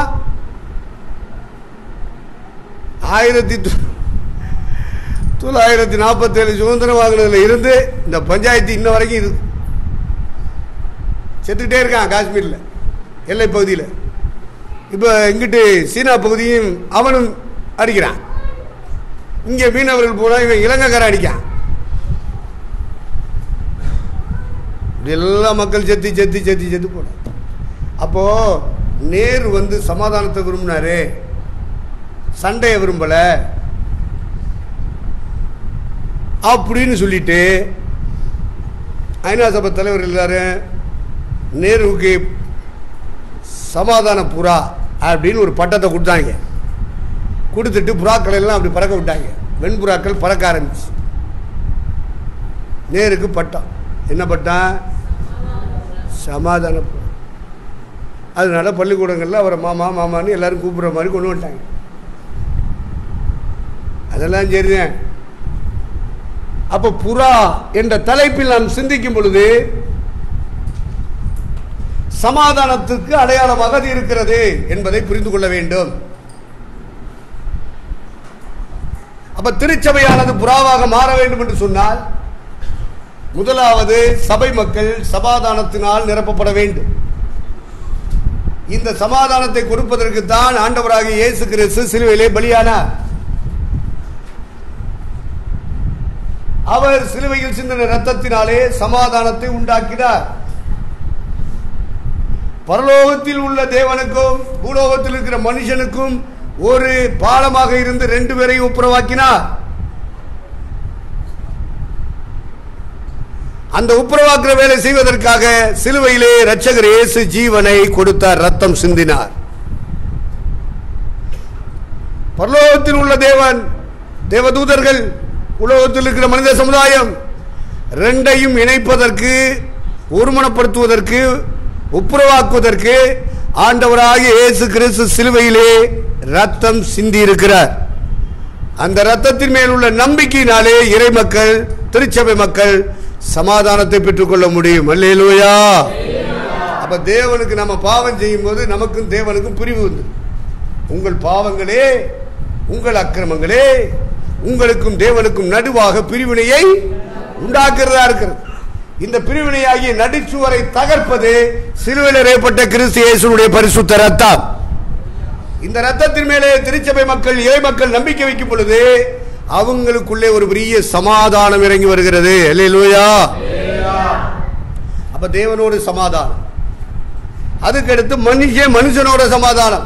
ஆயிரத்தி தொ- தொள்ளாயிரத்தி நாற்பத்தேழு சுதந்திரம் வாங்கினதுல இருந்து இந்த பஞ்சாயத்து இன்ன வரைக்கும் இருக்கு செத்துக்கிட்டே இருக்கான் காஷ்மீரில் எல்லை பகுதியில் இப்போ இங்கிட்டு சீனா பகுதியும் அவனும் அடிக்கிறான் இங்கே மீனவர்கள் போனால் இவன் இலங்கைக்காரன் அடிக்கான் இப்படி எல்லா மக்கள் செத்து செத்து செத்து செத்து போனான் அப்போது நேரு வந்து சமாதானத்தை விரும்பினாரு சண்டையை விரும்பலை அப்படின்னு சொல்லிட்டு ஐநா சபை தலைவர் எல்லாரும் நேருவுக்கு சமாதான புறா அப்படின்னு ஒரு பட்டத்தை கொடுத்தாங்க கொடுத்துட்டு புறாக்களை எல்லாம் அப்படி பறக்க விட்டாங்க வெண்புறாக்கள் பறக்க ஆரம்பிச்சு நேருக்கு பட்டம் என்ன பட்டம் சமாதான புறா அதனால பள்ளிக்கூடங்களில் அவரை மாமா மாமான்னு எல்லாரும் கூப்பிடுற மாதிரி கொண்டு வந்துட்டாங்க அதெல்லாம் சரிதான் அப்போ புறா என்ற தலைப்பில் நாம் சிந்திக்கும் பொழுது சமாதானத்துக்கு அடையாளமாக அது இருக்கிறது என்பதை புரிந்து கொள்ள வேண்டும் அப்ப திருச்சபையானது புறாவாக மாற வேண்டும் என்று சொன்னால் முதலாவது சபை மக்கள் சமாதானத்தினால் நிரப்பப்பட வேண்டும் இந்த சமாதானத்தை கொடுப்பதற்கு தான் ஆண்டவராகிய இயேசு கிறிஸ்து சிலுவையிலே பலியானார் அவர் சிலுவையில் சிந்தின ரத்தத்தினாலே சமாதானத்தை உண்டாக்கினார் பரலோகத்தில் உள்ள தேவனுக்கும் பூலோகத்தில் இருக்கிற மனுஷனுக்கும் ஒரு பாலமாக இருந்து ரெண்டு பேரையும் ஒப்புரவாக்கினார் அந்த ஒப்புரவாக்குற வேலை செய்வதற்காக சிலுவையிலே இரட்சகர் இயேசு ஜீவனை கொடுத்தார் ரத்தம் சிந்தினார் பரலோகத்தில் உள்ள தேவன் தேவதூதர்கள் உலகத்தில் இருக்கிற மனித சமுதாயம் ரெண்டையும் இணைப்பதற்கு ஒருமனப்படுத்துவதற்கு ஒப்புரவாக்குவதற்கு ஆண்டவராகிய இயேசு கிறிஸ்து சிலுவையிலே ரத்தம் சிந்தி இருக்கிறார் அந்த ரத்தத்தின் மேல் உள்ள நம்பிக்கையினாலே இறை மக்கள் திருச்சபை மக்கள் சமாதானத்தை பெற்றுக்கொள்ள முடியும் அல்லேலூயா அப்ப தேவனுக்கு நம்ம பாவம் செய்யும் போது நமக்கும் தேவனுக்கும் பிரிவு உண்டு உங்கள் பாவங்களே உங்கள் அக்கிரமங்களே உங்களுக்கும் தேவனுக்கும் நடுவாக பிரிவினையை உண்டாக்குறதா இருக்கிறது இந்த பிரிவினையாகிய நடுச்சுவரை தகர்ப்பது சிலுவையில் ஏற்பட்ட கிறிஸ்து இயேசுடைய பரிசுத்த ரத்தம் இந்த ரத்தத்தின் மேலே திருச்சபை மக்கள் இறை மக்கள் நம்பிக்கை வைக்கும் பொழுது அவங்களுக்குள்ளே ஒரு பெரிய சமாதானம் இறங்கி வருகிறது அல்லேலூயா அப்ப தேவனோடு சமாதானம் அதுக்கடுத்து மனுஷன் மனுஷனோட சமாதானம்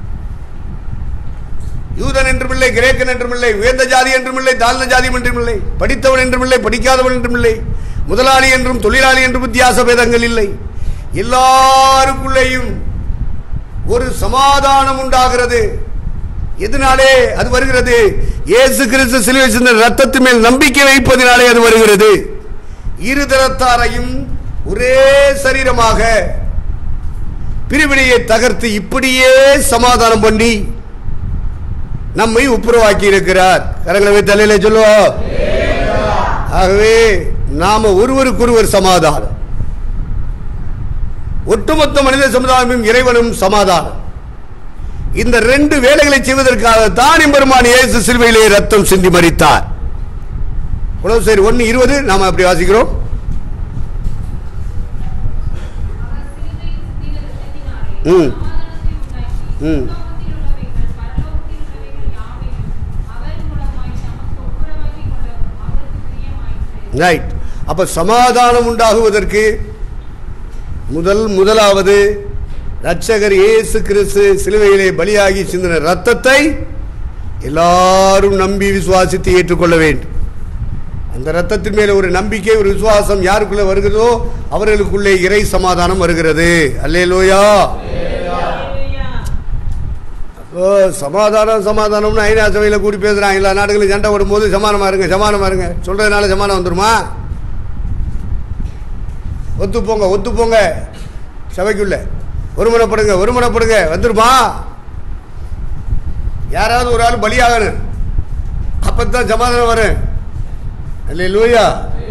யூதன் என்றும் இல்லை கிரேக்கன் என்றும் இல்லை உயர்ந்த ஜாதி என்றும் இல்லை தாழ்ந்த ஜாதி என்றும் இல்லை படித்தவன் என்றும் இல்லை படிக்காதவன் என்றும் இல்லை முதலாளி என்றும் தொழிலாளி என்றும் வித்தியாச பேதங்கள் இல்லை எல்லாருக்குள்ளேயும் ஒரு சமாதானம் உண்டாகிறது எதனாலே அது வருகிறது இயேசு கிறிஸ்து சிலுவை சிந்த ரத்தத்தின் மேல் நம்பிக்கை வைப்பதினாலே அது வருகிறது இரு தரத்தாரையும் ஒரே சரீரமாக பிரிவினையை தகர்த்து இப்படியே சமாதானம் பண்ணி நம்மை ஒப்புரவாக்கி இருக்கிறார் கரங்களை வைத்து தலையில சொல்லுவோம் ஆகவே நாம ஒருவருக்கொருவர் சமாதானம் ஒட்டுமொத்த மனித சமுதாயமும் இறைவனும் சமாதானம் இந்த ரெண்டு வேலைகளை செய்வதற்காக தான் எம்பெருமான் இயேசு சிலுவையிலே ரத்தம் சிந்தி மறித்தார் உழவு சரி ஒன்னு இருபது நாம அப்படி வாசிக்கிறோம் அவர் சிலுவையில் சிந்தின இரத்தத்தினாலே ம். சமாதானத்தை உண்டாக்கி, ம். பூலோகத்தில் உள்ளவைகள், பரலோகத்தில் உள்ளவைகள் யாவையும் அவர் மூலமாய் நமக்கு ஒப்புரவாக்கிக் கொள்ளவும் அவருக்கு பிரியமாயிற்று. ரைட் அப்ப சமாதானம் உண்டாகுவதற்கு முதல் முதலாவது ரட்சகர் இயேசு கிறிஸ்து சிலுவையிலே பலியாகி சிந்தின ரத்தத்தை எல்லாரும் நம்பி விசுவாசித்து ஏற்றுக்கொள்ள வேண்டும் அந்த ரத்தத்தின் மேல ஒரு நம்பிக்கை ஒரு விசுவாசம் யாருக்குள்ள வருகிறதோ அவர்களுக்குள்ளே இறை சமாதானம் வருகிறது அல்லேலூயா ஓ சமாதானம் சமாதானம்னு ஐநா சபையில் கூடி பேசுகிறாங்க எல்லா நாடுகளும் சண்டை வரும்போது சமானமா இருங்க சமானமா இருங்க சொல்றதுனால சமானம் வந்துருமா ஒத்து போங்க ஒத்து போங்க சபைக்குள்ள ஒருமனப்படுங்க ஒருமனப்படுங்க வந்துருமா யாராவது ஒரு ஆள் பலியாகணும் அப்பதான் சமாதானம் வரும் இல்லையா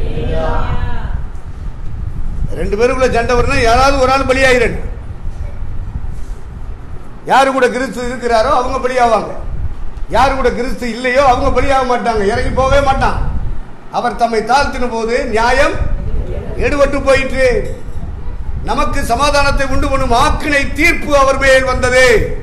ரெண்டு பேருக்குள்ள சண்டை வரணும் யாராவது ஒரு ஆள் பலியாகிறேன் யாரு கூட கிறிஸ்து இருக்கிறாரோ அவங்க பலியாவாங்க யாரு கூட கிறிஸ்து இல்லையோ அவங்க பலியாக மாட்டாங்க இறங்கி போகவே மாட்டான் அவர் தம்மை தாழ்த்தின போது நியாயம் எடுபட்டு போயிற்று நமக்கு சமாதானத்தை உண்டு பண்ணும் ஆக்கினை தீர்ப்பு அவர் மேல் வந்தது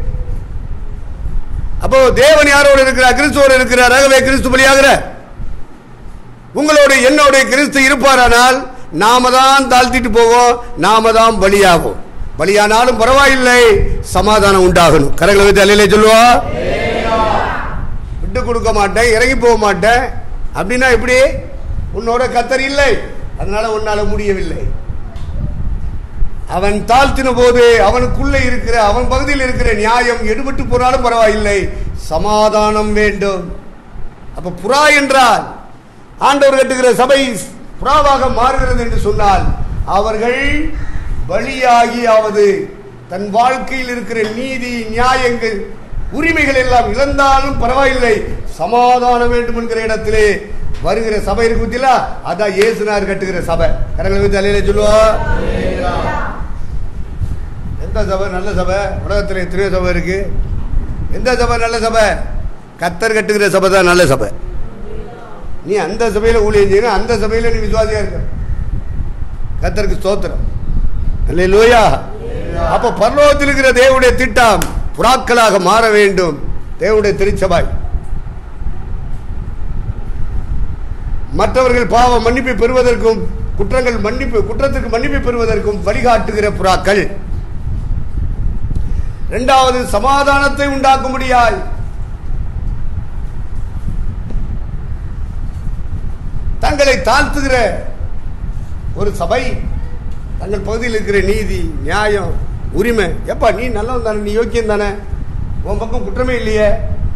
அப்போ தேவன் யாரோடு இருக்கிறார் கிறிஸ்துவோடு இருக்கிறார் ஆகவே கிறிஸ்து பலியாகிற உங்களோட என்னோட கிறிஸ்து இருப்பாரானால் நாம தான் தாழ்த்திட்டு போவோம் நாம தான் பலியாகும் பலியானாலும் பரவாயில்லை சமாதானம் உண்டாகணும் கரங்களை வைத்து அல்லையிலே சொல்லுவா விட்டு கொடுக்க மாட்டேன் இறங்கி போக மாட்டேன் அப்படின்னா எப்படி உன்னோட கத்தர் இல்லை அதனால உன்னால முடியவில்லை அவன் தாழ்த்தின போது அவனுக்குள்ளே இருக்கிற அவன் பகுதியில் இருக்கிற நியாயம் எடுபட்டு போனாலும் பரவாயில்லை சமாதானம் வேண்டும் அப்ப புறா என்றால் ஆண்டவர் கட்டுகிற சபை புறாவாக மாறுகிறது என்று சொன்னால் அவர்கள் பலியாகியாவது தன் வாழ்க்கையில் இருக்கிற நீதி நியாயங்கள் உரிமைகள் எல்லாம் இழந்தாலும் பரவாயில்லை சமாதானம் வேண்டும் என்கிற இடத்திலே வருகிற சபை இருக்கு பத்தியா அதான் இயேசுனார் கட்டுகிற சபை கரங்களை வச்சு அலையில சொல்லுவோம் எந்த சபை நல்ல சபை உலகத்தில் எத்தனையோ சபை இருக்கு எந்த சபை நல்ல சபை கத்தர் கட்டுகிற சபை தான் நல்ல சபை நீ அந்த சபையில ஊழியம் செய்யணும் அந்த சபையில நீ விசுவாசியா இருக்க கத்தருக்கு ஸ்தோத்திரம் அல்லேலூயா அப்ப பரலோகத்தில் இருக்கிற தேவனுடைய திட்டம் புறாக்களாக மாற வேண்டும் தேவனுடைய திருச்சபாய் மற்றவர்கள் பாவ மன்னிப்பை பெறுவதற்கும் குற்றங்கள் மன்னிப்பு குற்றத்திற்கு மன்னிப்பை பெறுவதற்கும் வழிகாட்டுகிற புறாக்கள் இரண்டாவது சமாதானத்தை உண்டாக்கும்படியாய் தங்களை தாழ்த்துகிற ஒரு சபை தங்கள் பகுதியில் இருக்கிற நீதி நியாயம் உரிமை எப்பா நீ நல்லவன் தானே நீ யோக்கியம் தானே உன் பக்கம் குற்றமே இல்லையே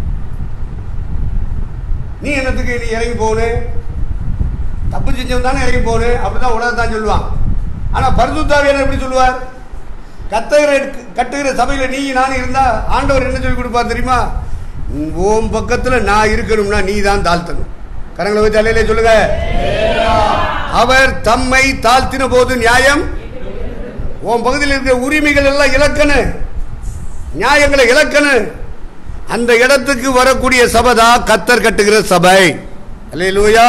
நீ என்னத்துக்கு நீ இறங்கி போகணும் தப்பு செஞ்சவன் தானே இறங்கி போகணும் அப்படிதான் உலகத்தான் சொல்லுவான் ஆனா பரிசுத்தாவியர் எப்படி சொல்லுவார் கத்துகிற கட்டுகிற சபையில நீ நான் இருந்தா ஆண்டவர் என்ன சொல்லி கொடுப்பார் தெரியுமா உன் பக்கத்துல நான் இருக்கணும்னா நீ தான் தாழ்த்தணும் கரங்களை வச்சு அலையிலே சொல்லுங்க அவர் தம்மை தாழ்த்தின போது நியாயம் உன் பகுதியில் இருக்கிற உரிமைகள் எல்லாம் இலக்கணு நியாயங்களை இலக்கணு அந்த இடத்துக்கு வரக்கூடிய சபை தான் கத்தர் கட்டுகிற சபை அல்லேலூயா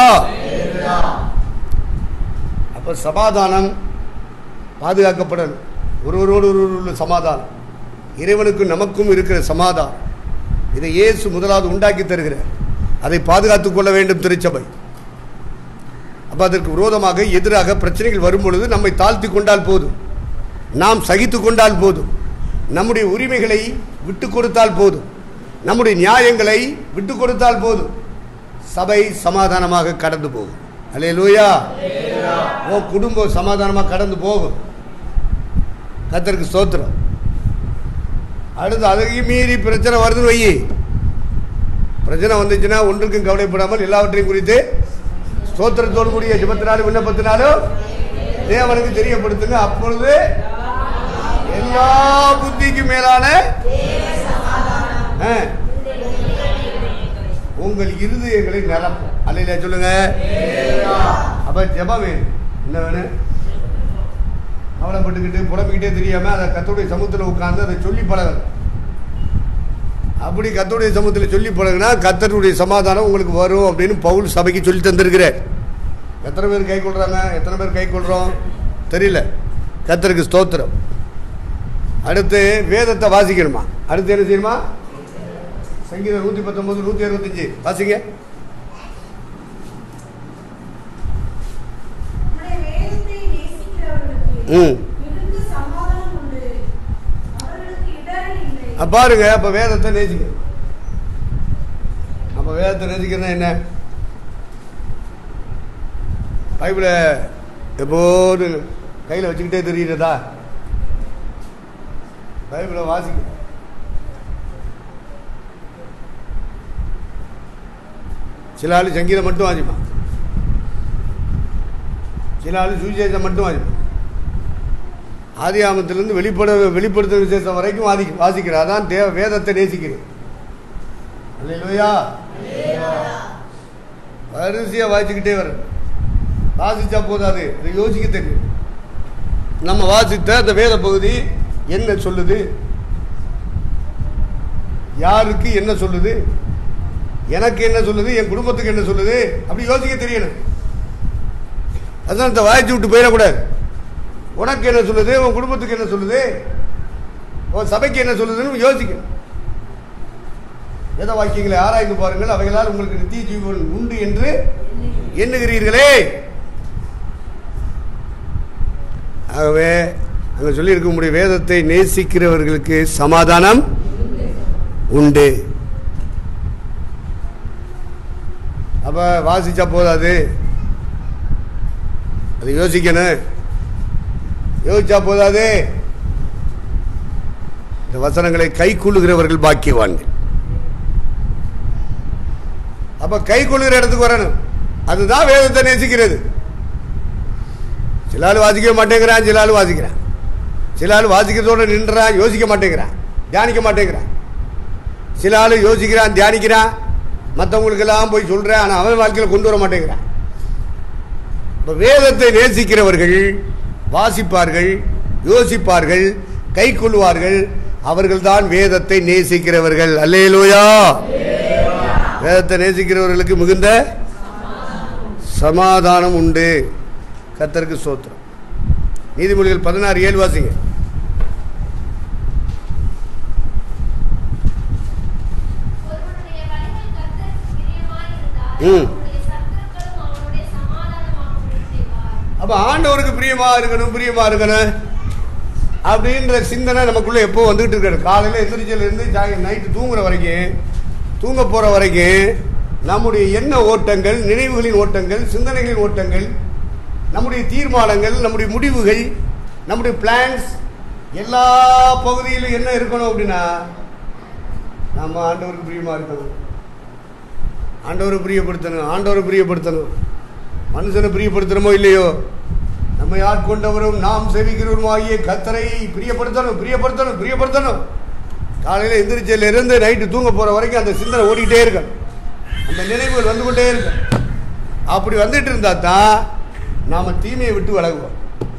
அப்ப சமாதானம் பாதுகாக்கப்படணும் ஒருவரோடு ஒருவர் உள்ள சமாதானம் இறைவனுக்கும் நமக்கும் இருக்கிற சமாதானம் இதை இயேசு முதலாவது உண்டாக்கி தருகிறார் அதை பாதுகாத்துக் கொள்ள வேண்டும் திருச்சபை அப்ப அதற்கு விரோதமாக எதிராக பிரச்சனைகள் வரும் பொழுது நம்மை தாழ்த்தி கொண்டால் போதும் நாம் சகித்து கொண்டால் போதும் நம்முடைய உரிமைகளை விட்டு கொடுத்தால் போதும் நம்முடைய நியாயங்களை விட்டு கொடுத்தால் போதும் சபை சமாதானமாக கடந்து போகும் அல்லே லூயா ஓ குடும்பம் சமாதானமாக கடந்து போகும் கத்தருக்கு ஸ்தோத்திரம் அடுத்து அதையும் மீறி பிரச்சனை வருதுன்னு வையி பிரச்சனை வந்துச்சுன்னா ஒன்றுக்கும் கவலைப்படாமல் எல்லாவற்றையும் குறித்து ஸ்தோத்திரத்தோடு கூடிய ஜபத்தினாலும் விண்ணப்பத்தினாலும் தேவனுக்கு தெரியப்படுத்துங்க அப்பொழுது எல்லா புத்திக்கும் மேலான ஆ, உங்கள் இருதயங்களை நிரப்பும் அல்லையா சொல்லுங்க அப்ப ஜெபம் வேணும் என்ன வேணும் கவலைப்பட்டுக்கிட்டு புலம்பிக்கிட்டே தெரியாம அதை கத்தோடைய சமூகத்தில் உட்கார்ந்து அதை சொல்லி பழகணும் அப்படி கத்தோடைய சமூகத்தில் சொல்லி பழகுனா கத்தருடைய சமாதானம் உங்களுக்கு வரும் அப்படின்னு பவுல் சபைக்கு சொல்லி தந்திருக்கிறார் எத்தனை பேர் கை கொள்றாங்க எத்தனை பேர் கை கொள்றோம் தெரியல கத்தருக்கு ஸ்தோத்திரம் அடுத்து வேதத்தை வாசிக்கணுமா அடுத்து என்ன செய்யணுமா சங்கீதம் நூற்றி பத்தொன்பது நூற்றி அறுபத்தஞ்சு வாசிங்க உம்முடைய வேதத்தை நேசிக்கிறவர்களுக்கு ம் மிகுந்த சமாதானம் உண்டு. அவர்களுக்கு இடரல் இல்லை. அப்ப பாருங்க அப்ப வேதத்தை நேசிக்கணும் அப்ப வேதத்தை நேசிக்கிறதுனா என்ன பைபிளை எப்போது கையில் வச்சுக்கிட்டே தெரியுறதா பைபிளை வாசிக்கணும் சில ஆள் சங்கீதம் மட்டும் வாசிப்பான் சில ஆள் சுவிசேஷம் மட்டும் வாசிப்பான் ஆதியாமத்திலிருந்து வெளிப்பட வெளிப்படுத்த விசேஷம் வரைக்கும் வாதி வாசிக்கிறார் அதான் தேவ வேதத்தை நேசிக்கிறேன் அல்லையா வரிசையா வாசிக்கிட்டே வர வாசிச்சா போதாது இதை யோசிக்க தெரியும் நம்ம வாசித்த அந்த வேத பகுதி என்ன சொல்லுது யாருக்கு என்ன சொல்லுது எனக்கு என்ன சொல்லுது என் குடும்பத்துக்கு என்ன சொல்லுது அப்படி யோசிக்க தெரியணும் அதான் இந்த வாய்ச்சி விட்டு போயிடக்கூடாது உனக்கு என்ன சொல்லுது உன் குடும்பத்துக்கு என்ன சொல்லுது உன் சபைக்கு என்ன சொல்லுதுன்னு யோசிக்கணும் வேத வாக்கியங்களை ஆராய்ந்து பாருங்கள் அவைகளால் உங்களுக்கு நித்திய ஜீவன் உண்டு என்று எண்ணுகிறீர்களே ஆகவே அங்கே சொல்லியிருக்க முடிய வேதத்தை நேசிக்கிறவர்களுக்கு சமாதானம் உண்டு அப்ப வாசிச்சா போதாது அதை யோசிக்கணும் யோசிச்சா போதாது இந்த வசனங்களை கை கொள்ளுகிறவர்கள் பாக்கியவான்கள் அப்ப கை கொள்ளுகிற இடத்துக்கு வரணும் அதுதான் வேதத்தை நேசிக்கிறது சில ஆள் வாசிக்க மாட்டேங்கிறான் சில ஆள் வாசிக்கிறான் சில ஆள் வாசிக்கிறதோட நின்றான் யோசிக்க மாட்டேங்கிறான் தியானிக்க மாட்டேங்கிறான் சில ஆள் யோசிக்கிறான் தியானிக்கிறான் மற்றவங்களுக்கெல்லாம் போய் சொல்கிறேன் ஆனால் அவன் வாழ்க்கையில் கொண்டு வர மாட்டேங்கிறான் இப்போ வேதத்தை நேசிக்கிறவர்கள் வாசிப்பார்கள் யோசிப்பார்கள் கை கொள்வார்கள் அவர்கள்தான் வேதத்தை நேசிக்கிறவர்கள் அல்லேலூயா வேதத்தை நேசிக்கிறவர்களுக்கு மிகுந்த சமாதானம் உண்டு கத்தருக்கு சோத்திரம் நீதிமொழிகள் பதினாறு ஏழு வாசிங்க ஒருவனுடைய வழிகள் கர்த்தருக்கு பிரியமாயிருந்தால் ம். அவனுடைய சத்துருக்களும் அவனுடைய சமாதானமாகும்படி செய்வார். அப்போ ஆண்டவருக்கு பிரியமா இருக்கணும் பிரியமா இருக்கணும் அப்படின்ற சிந்தனை நமக்குள்ள எப்போ வந்துகிட்டு இருக்காரு காலையில் எந்திரிச்சல இருந்து சாய் நைட்டு தூங்குற வரைக்கும் தூங்க போற வரைக்கும் நம்முடைய எண்ண ஓட்டங்கள் நினைவுகளின் ஓட்டங்கள் சிந்தனைகளின் ஓட்டங்கள் நம்முடைய தீர்மானங்கள் நம்முடைய முடிவுகள் நம்முடைய பிளான்ஸ் எல்லா பகுதியிலும் என்ன இருக்கணும் அப்படின்னா நம்ம ஆண்டவருக்கு பிரியமா இருக்கணும் ஆண்டவரை பிரியப்படுத்தணும் ஆண்டவரை பிரியப்படுத்தணும் மனுஷனை பிரியப்படுத்துறோமோ இல்லையோ நம்மை ஆட்கொண்டவரும் நாம் சேவிக்கிறவரும் ஆகிய கத்தரை பிரியப்படுத்தணும் பிரியப்படுத்தணும் பிரியப்படுத்தணும் காலையில் எந்திரிச்சல இருந்து நைட்டு தூங்க போகிற வரைக்கும் அந்த சிந்தனை ஓடிக்கிட்டே இருக்கும் அந்த நினைவுகள் வந்து கொண்டே இருக்கும் அப்படி வந்துட்டு இருந்தா தான் நாம் தீமையை விட்டு விலகுவோம்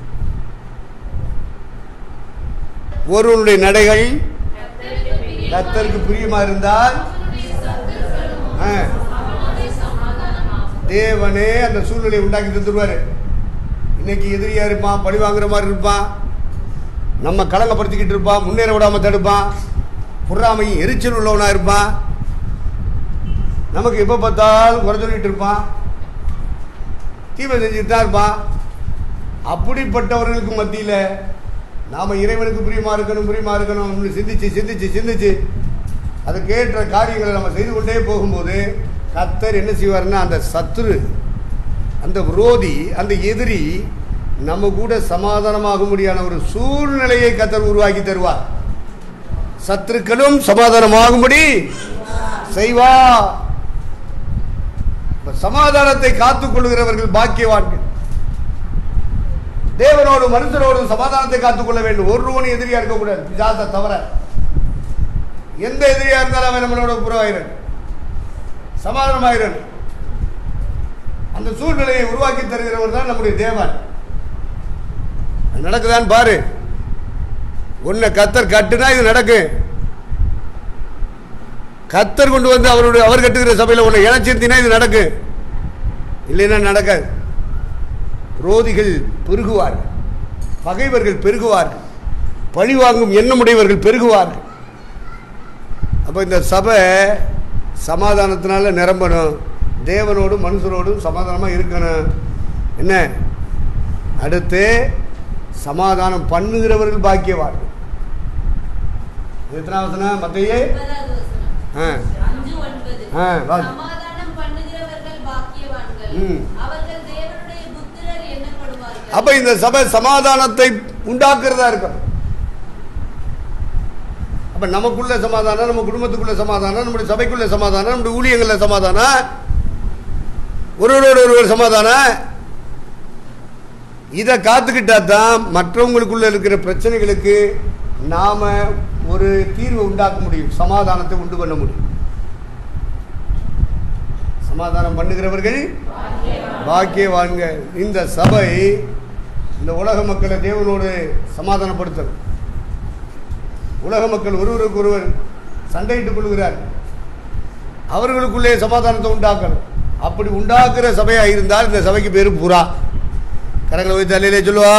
ஒருவனுடைய நடைகள் கர்த்தருக்கு பிரியமாய் கத்தருக்கு பிரியமா இருந்தால் அவனுடைய சத்துருக்களும் ஆ, அவனுடைய சமாதானமாகும் தேவனே அந்த சூழ்நிலையை உண்டாக்கி தந்துடுவாரு இன்னைக்கு எதிரியா இருப்பான் பழி வாங்குற மாதிரி இருப்பான் நம்ம கலங்கப்படுத்திக்கிட்டு இருப்பான் முன்னேற விடாம தடுப்பான் பொறாமையும் எரிச்சல் உள்ளவனா இருப்பான் நமக்கு எப்போ பார்த்தாலும் குறை சொல்லிட்டு இருப்பான் தீமை செஞ்சுட்டு தான் இருப்பான் அப்படிப்பட்டவர்களுக்கு மத்தியில் நாம் இறைவனுக்கு பிரியமா இருக்கணும் பிரியமா இருக்கணும் சிந்திச்சு சிந்திச்சு சிந்திச்சு அதுக்கேற்ற காரியங்களை நம்ம செய்து கொண்டே போகும்போது கத்தர் என்ன செய்வார்னா அந்த சத்துரு அந்த விரோதி அந்த எதிரி நம்ம கூட சமாதானமாகும்படியான ஒரு சூழ்நிலையை கத்தர் உருவாக்கி தருவார் சத்துருக்களும் சமாதானமாகும்படி செய்வா இப்ப சமாதானத்தை காத்துக் கொள்கிறவர்கள் பாக்கியவான்கள் தேவனோடு மனுஷனோடும் சமாதானத்தை காத்துக்கொள்ள வேண்டும் ஒருவனும் எதிரியா இருக்கக்கூடாது பிசாசை தவிர எந்த எதிரியா இருந்தாலும் அவன் நம்மளோட புறவாயிரன் சமாதானமாயிரன் அந்த சூழ்நிலையை உருவாக்கி தருகிறவர் தான் நம்முடைய தேவன் அது நடக்குதான்னு பாரு உன்னை கத்தர் கட்டுனா இது நடக்கும் கத்தர் கொண்டு வந்து அவருடைய அவர் கட்டுகிற சபையில் உன்னை இணைச்சிருந்தீங்கன்னா இது நடக்கும் இல்லைன்னா நடக்காது ரோதிகள் பெருகுவார்கள் பகைவர்கள் பெருகுவார்கள் பழி வாங்கும் எண்ணமுடையவர்கள் பெருகுவார்கள் அப்போ இந்த சபை சமாதானத்தினால நிரம்பணும் தேவனோடும் மனுஷரோடும் சமாதானமாக இருக்கணும் என்ன அடுத்து சமாதானம் பண்ணுகிறவர்கள் பாக்கியவார்கள் எத்தனை வசனம் மத்தையே ஒன்பதாவது வசனம். ஆ அஞ்சு ஒன்பது. ஆ, வாசி. சமாதானம் பண்ணுகிறவர்கள் பாக்கியவான்கள் ம். அவர்கள் தேவனுடைய புத்திரர் எண்ணப்படுவார்கள் அப்ப இந்த சபை சமாதானத்தை உண்டாக்குறதா இருக்கும் அப்ப நமக்குள்ள சமாதானம் நம்ம குடும்பத்துக்குள்ள சமாதானம் நம்முடைய சபைக்குள்ள சமாதானம் நம்முடைய ஊழியங்கள்ல சமாதானம் ஒருவரோடு ஒருவர் சமாதானம் இதை காத்துக்கிட்டா தான் மற்றவங்களுக்குள்ள இருக்கிற பிரச்சனைகளுக்கு நாம ஒரு தீர்வை உண்டாக்க முடியும் சமாதானத்தை உண்டு பண்ண முடியும் சமாதானம் பண்ணுகிறவர்கள் பாக்கியவான்க இந்த சபை இந்த உலக மக்களை தேவனோடு சமாதானப்படுத்தணும் உலக மக்கள் ஒருவருக்கு ஒருவர் சண்டையிட்டுக் கொள்கிறார் அவர்களுக்குள்ளே சமாதானத்தை உண்டாக்கணும் அப்படி உண்டாக்குற சபையா இருந்தால் இந்த சபைக்கு பேரு புறா கரங்களை வைத்து அல்லையிலே சொல்லுவா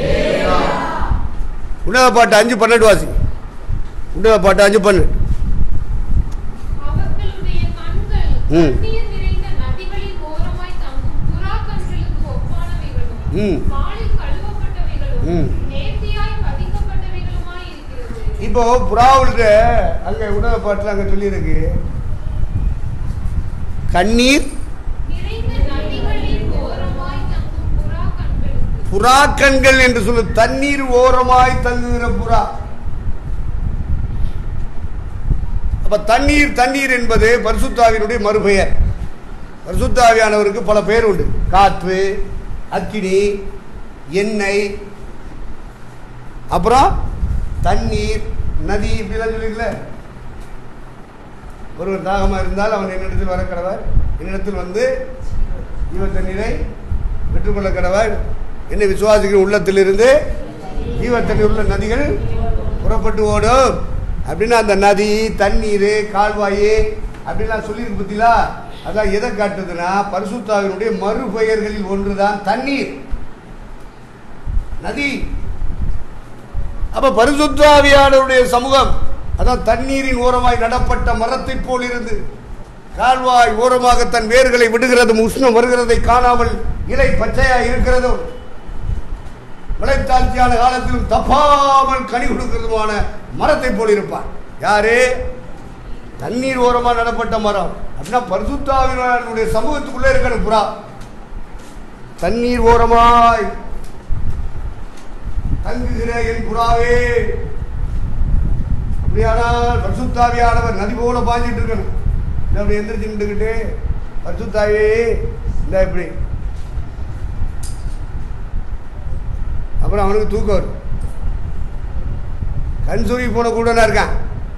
உன்னத பாட்டு அஞ்சு பன்னெண்டு வாசி உன்னத பாட்டு அஞ்சு பன்னெண்டு அவர்களுடைய கண்கள் ம். தண்ணீர் நிறைந்த நதிகளின் ஓரமாய் தங்கும் புறா கண்களுக்கு ஒப்பானவைகளும் ம். பாலில் கழுவப்பட்டவைகளும் ம். நேர்த்தியாய் பதிக்கப்பட்டவைகளுமாய் இருக்கிறது இப்போ புறாவுல அங்க உணவ பாட்டில் அங்க சொல்லியிருக்கு கண்ணீர் நிறைந்த நதிகளின் ஓரமாய் தங்கும் புறா கண்களுக்கு புறாக்கண்கள் என்று சொல்லு தண்ணீர் ஓரமாய் தங்குகிற புறா அப்ப தண்ணீர் தண்ணீர் என்பது பரிசுத்தாவினுடைய மறுபெயர் பரிசுத்தாவியானவருக்கு பல பெயர் உண்டு காற்று அக்கினி எண்ணெய் அப்புறம் தண்ணீர் நதி இப்படிலாம் சொல்லிக்கல ஒருவர் தாகமாக இருந்தால் அவன் என்னிடத்தில் வர கடவர் என்னிடத்தில் வந்து ஜீவ தண்ணீரை பெற்றுக்கொள்ள கடவர் என்னை விசுவாசிக்கிற உள்ளத்திலிருந்து ஜீவ தண்ணீர் உள்ள நதிகள் புறப்பட்டு ஓடும் அப்படின்னு அந்த நதி தண்ணீர் கால்வாய் அப்படிலாம் சொல்லியிருக்கு பத்திலா அதான் எதை காட்டுதுன்னா பரிசுத்தாவினுடைய மறுபெயர்களில் ஒன்றுதான் தண்ணீர் நதி அப்ப பரிசுத்தாவியானவருடைய சமூகம் அதான் தண்ணீரின் ஓரமாய் நடப்பட்ட மரத்தைப் போல் இருந்து கால்வாய் ஓரமாக தன் வேர்களை விடுகிறதும் உஷ்ணம் வருகிறதை காணாமல் இலை பச்சையாய் இருக்கிறதும் விளைத்தாழ்ச்சியான காலத்திலும் தப்பாமல் கனி கொடுக்கிறதுமான மரத்தை போல் இருப்பான் யாரு தண்ணீர் ஓரமா நடப்பட்ட மரம் அப்படின்னா பரிசுத்தாவினுடைய சமூகத்துக்குள்ளே இருக்கணும் புறா தண்ணீர் ஓரமாய் தங்குகிற என் புறாவே அப்படியானால் பரிசுத்தாவியானவர் நதி போல பாஞ்சிட்டு இருக்கணும் இந்த அப்படி எந்திரிச்சு நின்றுக்கிட்டு பரிசுத்தாவே இந்த இப்படி அப்புறம் அவனுக்கு தூக்கம் வரும் கண் சொறி போன கூடனா இருக்கான்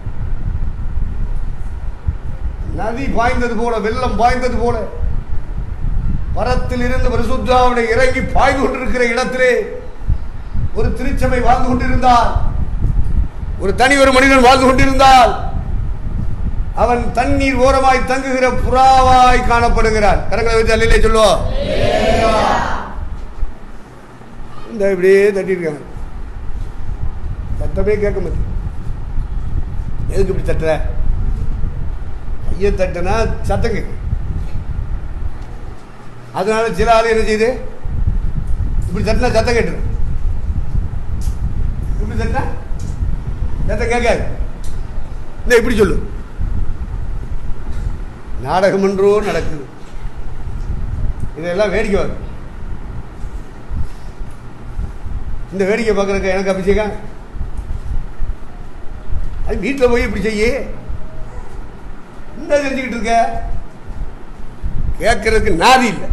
நதி பாய்ந்தது போல வெள்ளம் பாய்ந்தது போல பரத்தில் இருந்து பரிசுத்தாவுடைய இறங்கி பாய்ந்து கொண்டிருக்கிற இடத்திலே ஒரு திருச்சபை வாழ்ந்து கொண்டிருந்தால் ஒரு தனி ஒரு மனிதன் வாழ்ந்து கொண்டிருந்தால் அவன் தண்ணீர் ஓரமாய் தங்குகிற புறாவாய் காணப்படுகிறான் கரங்களை வச்சு அல்லையிலே சொல்லுவோம் இந்த இப்படியே தட்டியிருக்காங்க சத்தமே கேட்க மாட்டேன் எதுக்கு இப்படி தட்டுற கையை தட்டுனா சத்தம் கேட்கும் அதனால சில ஆள் என்ன செய்யுது இப்படி தட்டினா சத்தம் கேட்டுரும் இப்படி தட்டினா சத்தம் கேட்காது இந்த இப்படி சொல்லு நாடகம் என்றோ நடக்குது இதெல்லாம் வேடிக்கை வரும் இந்த வேடிக்கை பார்க்குறக்கு எனக்கு அபிஷேகம் அது வீட்டில் போய் இப்படி செய்ய என்ன செஞ்சுக்கிட்டு இருக்க கேட்கறதுக்கு நாதி இல்லை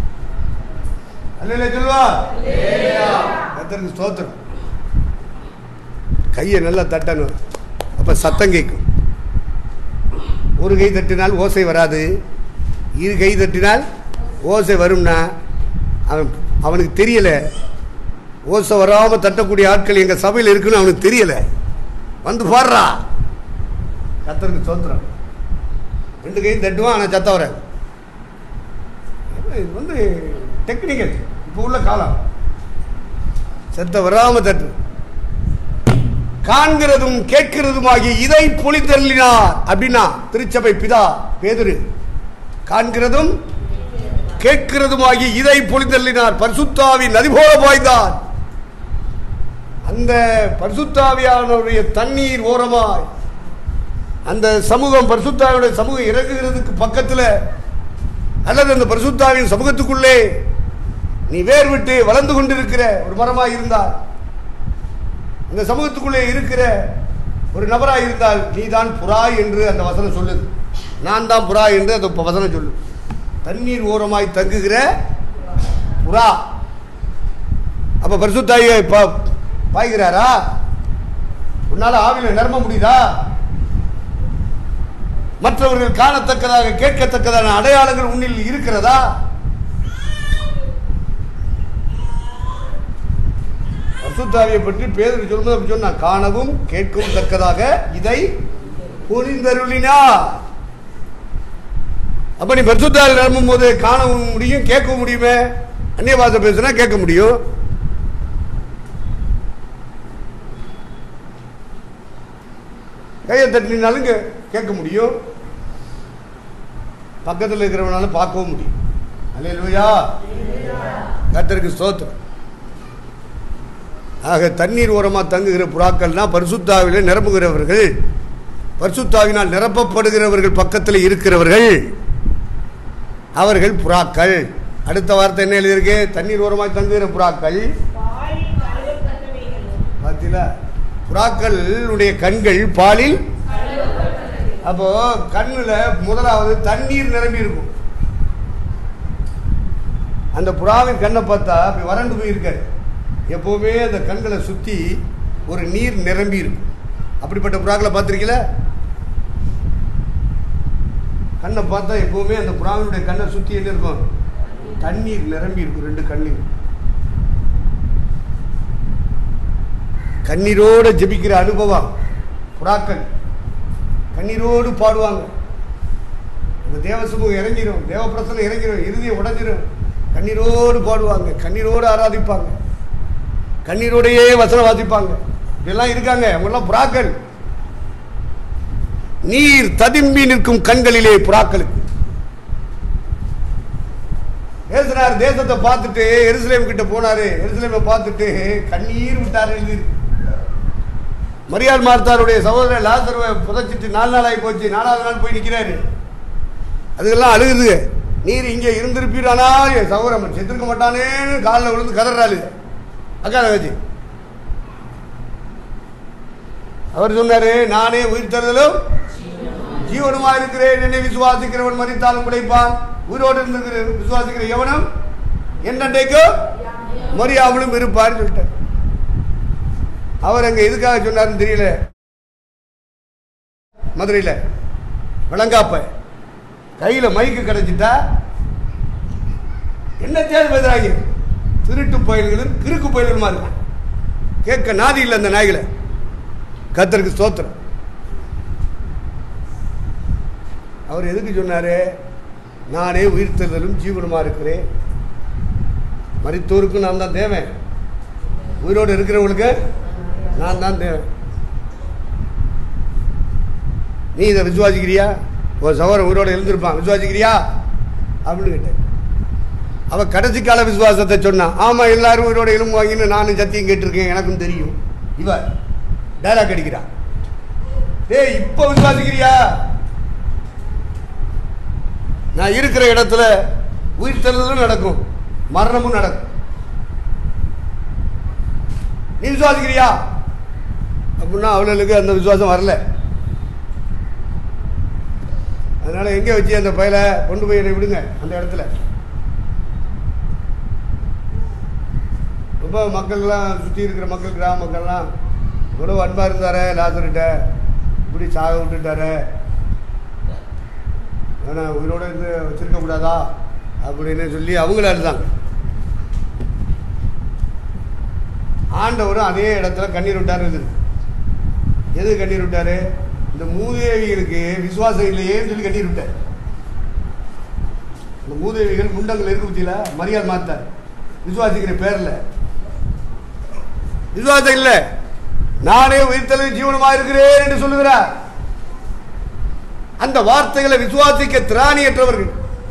அல்ல சொல்லுவா கத்தருக்கு ஸ்தோத்திரம் கையை நல்லா தட்டணும் அப்ப சத்தம் கேட்கும் ஒரு கை தட்டினால் ஓசை வராது இரு கை தட்டினால் ஓசை வரும்னா அவன் அவனுக்கு தெரியல ஓசை வராம தட்டக்கூடிய ஆட்கள் எங்க சபையில் இருக்குன்னு அவனுக்கு தெரியல வந்து பாடுறா கத்தருக்கு சோத்திரம் ரெண்டு கையும் தட்டுவான் ஆனால் சத்தம் வராது இது வந்து டெக்னிக்கல் இப்போ உள்ள காலம் சத்தம் வராம தட்டு காண்கிறதும் கேட்கிறதுமாகிய இதை பொழித்தள்ளினார் அப்படின்னா திருச்சபை பிதா பேதுரு காண்கிறதும் கேட்கிறதுமாகிய இதை பொழித்தள்ளினார் பரிசுத்தாவி நதி போல பாய்ந்தார் அந்த பரிசுத்தாவியானவருடைய தண்ணீர் ஓரமாய் அந்த சமூகம் பரிசுத்தாவியுடைய சமூகம் இறங்குகிறதுக்கு பக்கத்துல அல்லது அந்த பரிசுத்தாவின் சமூகத்துக்குள்ளே நீ வேர் விட்டு வளர்ந்து கொண்டிருக்கிற ஒரு மரமாய் இருந்தால் இந்த சமூகத்துக்குள்ளே இருக்கிற ஒரு நபராய் இருந்தால் நீதான் புறா என்று அந்த வசனம் சொல்லுது நான் தான் புறா என்று அந்த வசனம் சொல்லு தண்ணீர் ஓரமாய் தங்குகிற புறா அப்ப பரிசுத்தாயை பா- பாய்கிறாரா உன்னால ஆவில நிரம்ப முடியுதா மற்றவர்கள் காணத்தக்கதாக கேட்கத்தக்கதான அடையாளங்கள் உன்னில் இருக்கிறதா பரிசுத்தாவியை பற்றி பேதர் சொல்லும்போது அப்படி சொன்னான் காணவும் கேட்கவும் தக்கதாக இதை புரிந்தருளினார் அப்ப நீ பரிசுத்தாவி நிரம்பும் போது காணவும் முடியும் கேட்கவும் முடியுமே அந்நிய பாஷை பேசுனா கேட்க முடியும் கையை தட்டினாலும் கே- கேட்க முடியும் பக்கத்தில் இருக்கிறவனால பார்க்கவும் முடியும் அல்லேலூயா கர்த்தருக்கு ஸ்தோத்திரம் ஆக தண்ணீர் ஓரமாக தங்குகிற புறாக்கள்னா பரிசுத்தாவிலே நிரம்புகிறவர்கள் பரிசுத்தாவினால் நிரப்பப்படுகிறவர்கள் பக்கத்தில் இருக்கிறவர்கள் அவர்கள் புறாக்கள் அடுத்த வார்த்தை என்ன எழுதியிருக்கு தண்ணீர் ஓரமாக தங்குகிற புறாக்கள் பாலில் கழுவப்பட்டவைகளும் பார்த்தீங்களா புறாக்களுடைய கண்கள் பாலில் அப்போ கண்ணுல முதலாவது தண்ணீர் நிரம்பி இருக்கும் அந்த புறாவின் கண்ணை பார்த்தா அப்படி வறண்டு போயிருக்காரு எப்பவுமே அந்த கண்களை சுத்தி ஒரு நீர் நிரம்பி இருக்கும் அப்படிப்பட்ட புறாக்களை பார்த்துருக்கீங்களா கண்ணை பார்த்தா எப்பவுமே அந்த புறாவினுடைய கண்ணை சுற்றி என்ன இருக்கும் தண்ணீர் நிரம்பி இருக்கும் ரெண்டு கண்ணீர் கண்ணீரோடு ஜெபிக்கிற அனுபவம் புறாக்கள் கண்ணீரோடு பாடுவாங்க அந்த தேவ சமூகம் இறங்கிடும் தேவ பிரசனம் இறங்கிடும் இறுதியை உடைஞ்சிடும் கண்ணீரோடு பாடுவாங்க கண்ணீரோடு ஆராதிப்பாங்க கண்ணீரோடையே வசனம் வாசிப்பாங்க இதெல்லாம் இருக்காங்க அவங்கெல்லாம் புறாக்கள் நீர் ததும்பி நிற்கும் கண்களிலே புறாக்களுக்கு பேசுறாரு தேசத்தை பார்த்துட்டு எருசலேம் கிட்ட போனாரு எருசலேமை பார்த்துட்டு கண்ணீர் விட்டாரு எழுதி மரியாள் மார்த்தாருடைய சகோதரர் லாசருவை புதைச்சிட்டு நாலு நாள் ஆகி போச்சு நாலாவது நாள் போய் நிற்கிறாரு அதுக்கெல்லாம் அழுகுது நீர் இங்கே இருந்திருப்பீரானா என் சகோதரன் செத்துருக்க மாட்டானேன்னு காலில் விழுந்து கதறாளு அக்கா தங்கச்சி அவர் சொன்னாரு நானே உயிர் தருதலும் ஜீவனுமா இருக்கிறேன் என்னை விசுவாசிக்கிறவன் மறித்தாலும் கிடைப்பான் உயிரோடு இருந்திருக்கிற விசுவாசிக்கிற எவனும் என்னண்டைக்கும் மறியாமலும் இருப்பார்னு சொல்லிட்டார் அவர் அங்க எதுக்காக சொன்னாருன்னு தெரியல மதுரையில் விளங்காப்ப கையில் மைக்கு கிடைச்சிட்டா என்ன தேவை பேசுறாங்க திருட்டு பயல்களும் கிறுக்கு பயல்களுமா இருக்கும் கேட்க நாதி இல்லை அந்த நாய்களை கத்தருக்கு ஸ்தோத்திரம் அவர் எதுக்கு சொன்னாரு நானே உயிர்த்தெழுதலும் ஜீவனுமா இருக்கிறேன் மரித்தோருக்கும் நான் தான் தேவன் உயிரோடு இருக்கிறவங்களுக்கு நான் தான் தேவன் நீ இதை விசுவாசிக்கிறியா ஒரு சகோதரன் உயிரோடு எழுந்திருப்பான் விசுவாசிக்கிறியா அப்படின்னு கேட்டேன் அவ கடைசி கால விசுவாசத்தை சொன்னான் ஆமா எல்லாரும் உயிரோட எழும்புவாங்கன்னு நானும் சத்தியம் கேட்டிருக்கேன் எனக்கும் தெரியும் இவ டைலாக் அடிக்கிறா டேய் இப்ப விசுவாசிக்கிறியா நான் இருக்கிற இடத்துல உயிர் தள்ளுதலும் நடக்கும் மரணமும் நடக்கும் நீ விசுவாசிக்கிறியா அப்படின்னா அவளுக்கு அந்த விசுவாசம் வரல அதனால எங்க வச்சு அந்த பயலை கொண்டு போய் என்னை விடுங்க அந்த இடத்துல ரொம்ப மக்கள்லாம் சுற்றி இருக்கிற மக்கள் கிராம மக்கள்லாம் இவ்வளோ அன்பாக இருந்தாரே லாசர்கிட்ட இப்படி சாக விட்டுட்டாரு ஏன்னா உயிரோட இருந்து வச்சிருக்க கூடாதா அப்படின்னு சொல்லி அவங்கள அழுதாங்க ஆண்டவரும் அதே இடத்துல கண்ணீர் விட்டார் இருக்குது எது கண்ணீர் விட்டாரு இந்த மூதேவிகளுக்கு விசுவாசம் இல்லையேன்னு சொல்லி கண்ணீர் விட்டார் இந்த மூதேவிகள் முண்டங்கள் இருக்கு பத்தியில மரியாதை மாத்தார் விசுவாசிக்கிற பேர்ல விசுவாசம் இல்லை நானே உயிர்த்தலை ஜீவனமா இருக்கிறேன் என்று சொல்லுகிறார் அந்த வார்த்தைகளை விசுவாசிக்க திராணியற்றவர்கள்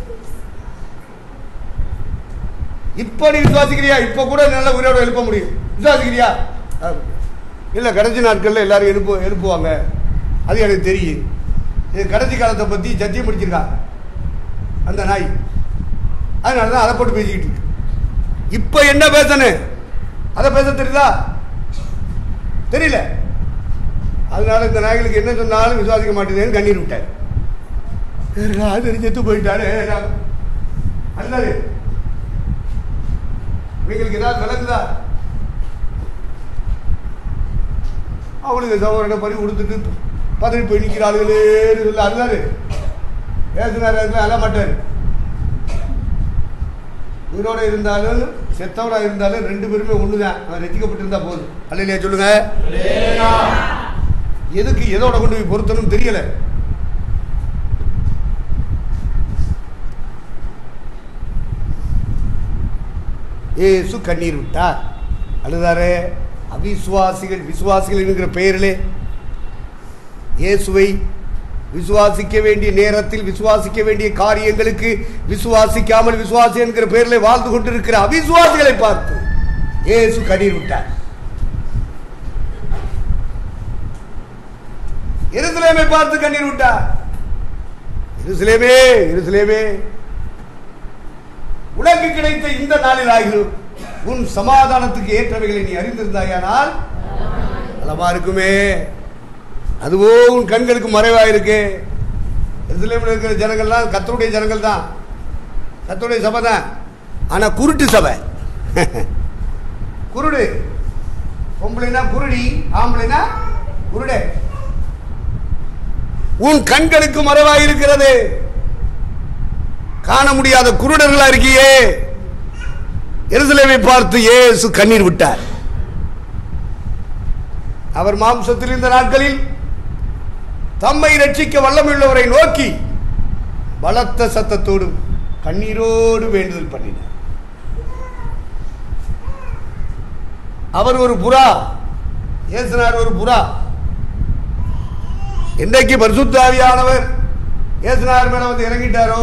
இப்ப நீ விசுவாசிக்கிறியா இப்ப கூட நல்ல உயிரோட எழுப்ப முடியும் விசுவாசிக்கிறியா அஹ், இல்ல கடைசி நாட்கள்ல எல்லாரும் எழுப்பு எழுப்புவாங்க அது எனக்கு தெரியும் இது கடைசி காலத்தை பத்தி சத்தியம் முடிச்சிருக்காங்க அந்த நாய் அதனால தான் அதை போட்டு பேசிக்கிட்டு இருக்கு இப்ப என்ன பேசணும் அதை பேச தெரியுதா தெரியல அதனால இந்த நாய்களுக்கு என்ன சொன்னாலும் விசுவாசிக்க மாட்டேங்குதுன்னு கண்ணீர் விட்டார் ராஜரி செத்து போயிட்டாரு அல்லது இவங்களுக்கு ஏதாவது விளக்குதா அவளுக்கு சகோதரனை பறி கொடுத்துட்டு பதவி போய் நிற்கிறாளுகளேன்னு சொல்லி அழுதாரு பேசினார் அழ மாட்டார் உயிரோட இருந்தாலும் செத்தவரா இருந்தாலும் ரெண்டு பேருமே ஒண்ணுதான் அவன் ரசிக்கப்பட்டிருந்தா போதும் அல்லையா சொல்லுங்க எதுக்கு எதோட கொண்டு போய் பொருத்தணும் தெரியல ஏசு கண்ணீர் விட்டார் அழுதாரே அவிசுவாசிகள் விசுவாசிகள் என்கிற பெயரிலே இயேசுவை விசுவாசிக்க வேண்டிய நேரத்தில் விசுவாசிக்க வேண்டிய காரியங்களுக்கு விசுவாசிக்காமல் விசுவாசி என்கிற பெயரில் வாழ்ந்து கொண்டிருக்கிற அவிசுவாசிகளை பார்த்து இயேசு கண்ணீர் விட்டார் எருசலேமை பார்த்து கண்ணீர் விட்டார் எருசலேமே எருசலேமே உனக்கு கிடைத்த இந்த நாளில் ஆகிலும் உன் சமாதானத்துக்கு ஏற்றவைகளை நீ அறிந்திருந்தாயானால் நலமா இருக்குமே அதுவோ உன் கண்களுக்கு மறைவா இருக்கு எருசலேமில் இருக்கிற ஜனங்கள்லாம் கத்தருடைய ஜனங்கள் தான் கத்தருடைய சபை தான் ஆனா குருட்டு சபை குருடு பொம்பளைனா குருடி ஆம்பளைனா குருடே உன் கண்களுக்கு மறைவாய் இருக்கிறது காண முடியாத குருடர்களா இருக்கியே எருசலேமை பார்த்து இயேசு கண்ணீர் விட்டார் அவர் மாம்சத்தில் இருந்த நாட்களில் தம்மை ரட்சிக்க வல்லமையுள்ளவரை நோக்கி பலத்த சத்தத்தோடு கண்ணீரோடு வேண்டுதல் பண்ணினார் அவர் ஒரு புறா இயேசுனார் ஒரு புறா என்றைக்கு பரிசுத்தாவியானவர் இயேசுனார் மேல வந்து இறங்கிட்டாரோ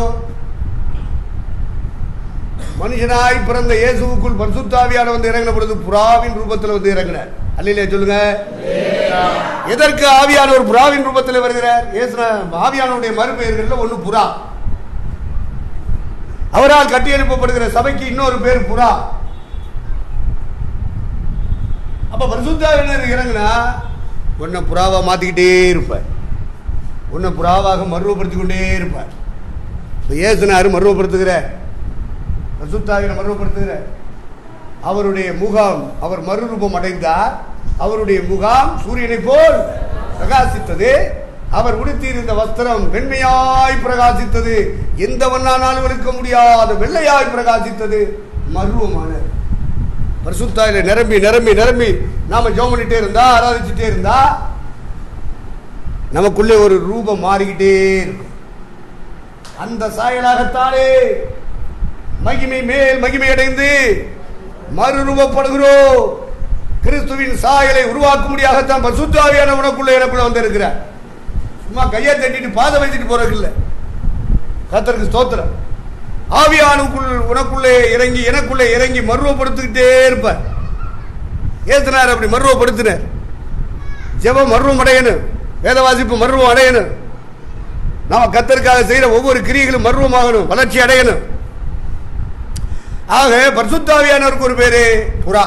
மனுஷனாய் பிறந்த இயேசுவுக்குள் பரிசுத்தாவியான வந்து இறங்கின பொழுது புறாவின் ரூபத்தில் வந்து இறங்கினார் அல்லையிலே சொல்லுங்க எதற்கு ஆவியானவர் புறாவின் ரூபத்தில் வருகிறார் இயேசுனா ஆவியானவருடைய மறுபெயர்கள்ல ஒண்ணு புறா அவரால் கட்டியெழுப்பப்படுகிற சபைக்கு இன்னொரு பேர் புறா அப்ப பரிசுத்தாவினர் இறங்குனா உன்னை புறாவா மாத்திக்கிட்டே இருப்பார் உன்னை புறாவாக மருவப்படுத்திக் கொண்டே இருப்பார் இப்ப இயேசுனாரு மருவப்படுத்துகிற பரிசுத்தாவினை மருவப்படுத்துகிற அவருடைய முகாம் அவர் மறுரூபம் அடைந்தார் அவருடைய முகாம் சூரியனை போல் பிரகாசித்தது அவர் உடுத்தியிருந்த வஸ்திரம் வெண்மையாய் பிரகாசித்தது எந்த வண்ணானாலும் இருக்க முடியாத வெள்ளையாய் பிரகாசித்தது மர்வமானது பரிசுத்தாயில நிரம்பி நிரம்பி நிரம்பி நாம ஜெபம் பண்ணிட்டே இருந்தா ஆராதிச்சுட்டே இருந்தா நமக்குள்ளே ஒரு ரூபம் மாறிக்கிட்டே இருக்கும் அந்த சாயலாகத்தானே மகிமை மேல் மகிமை அடைந்து மறுரூபப்படுகிறோம் கிறிஸ்துவின் சாயலை உருவாக்கும்படியாகத்தான் பரிசுத்தாவியான உனக்குள்ள எனக்குள்ள வந்து இருக்கிறார் சும்மா கையை தட்டிட்டு பாதை வைத்துட்டு போறது இல்லை கத்தருக்கு ஸ்தோத்திரம் ஆவியானுக்குள் உனக்குள்ளே இறங்கி எனக்குள்ளே இறங்கி மருவப்படுத்திக்கிட்டே இருப்பார் ஏத்தினார் அப்படி மருவப்படுத்தினார் ஜெபம் மர்வம் அடையணும் வேத வாசிப்பு மர்வம் அடையணும் நாம கத்தருக்காக செய்யற ஒவ்வொரு கிரியைகளும் மர்வமாகணும் வளர்ச்சி அடையணும் ஆக பரிசுத்தாவியானவருக்கு ஒரு பேரு புறா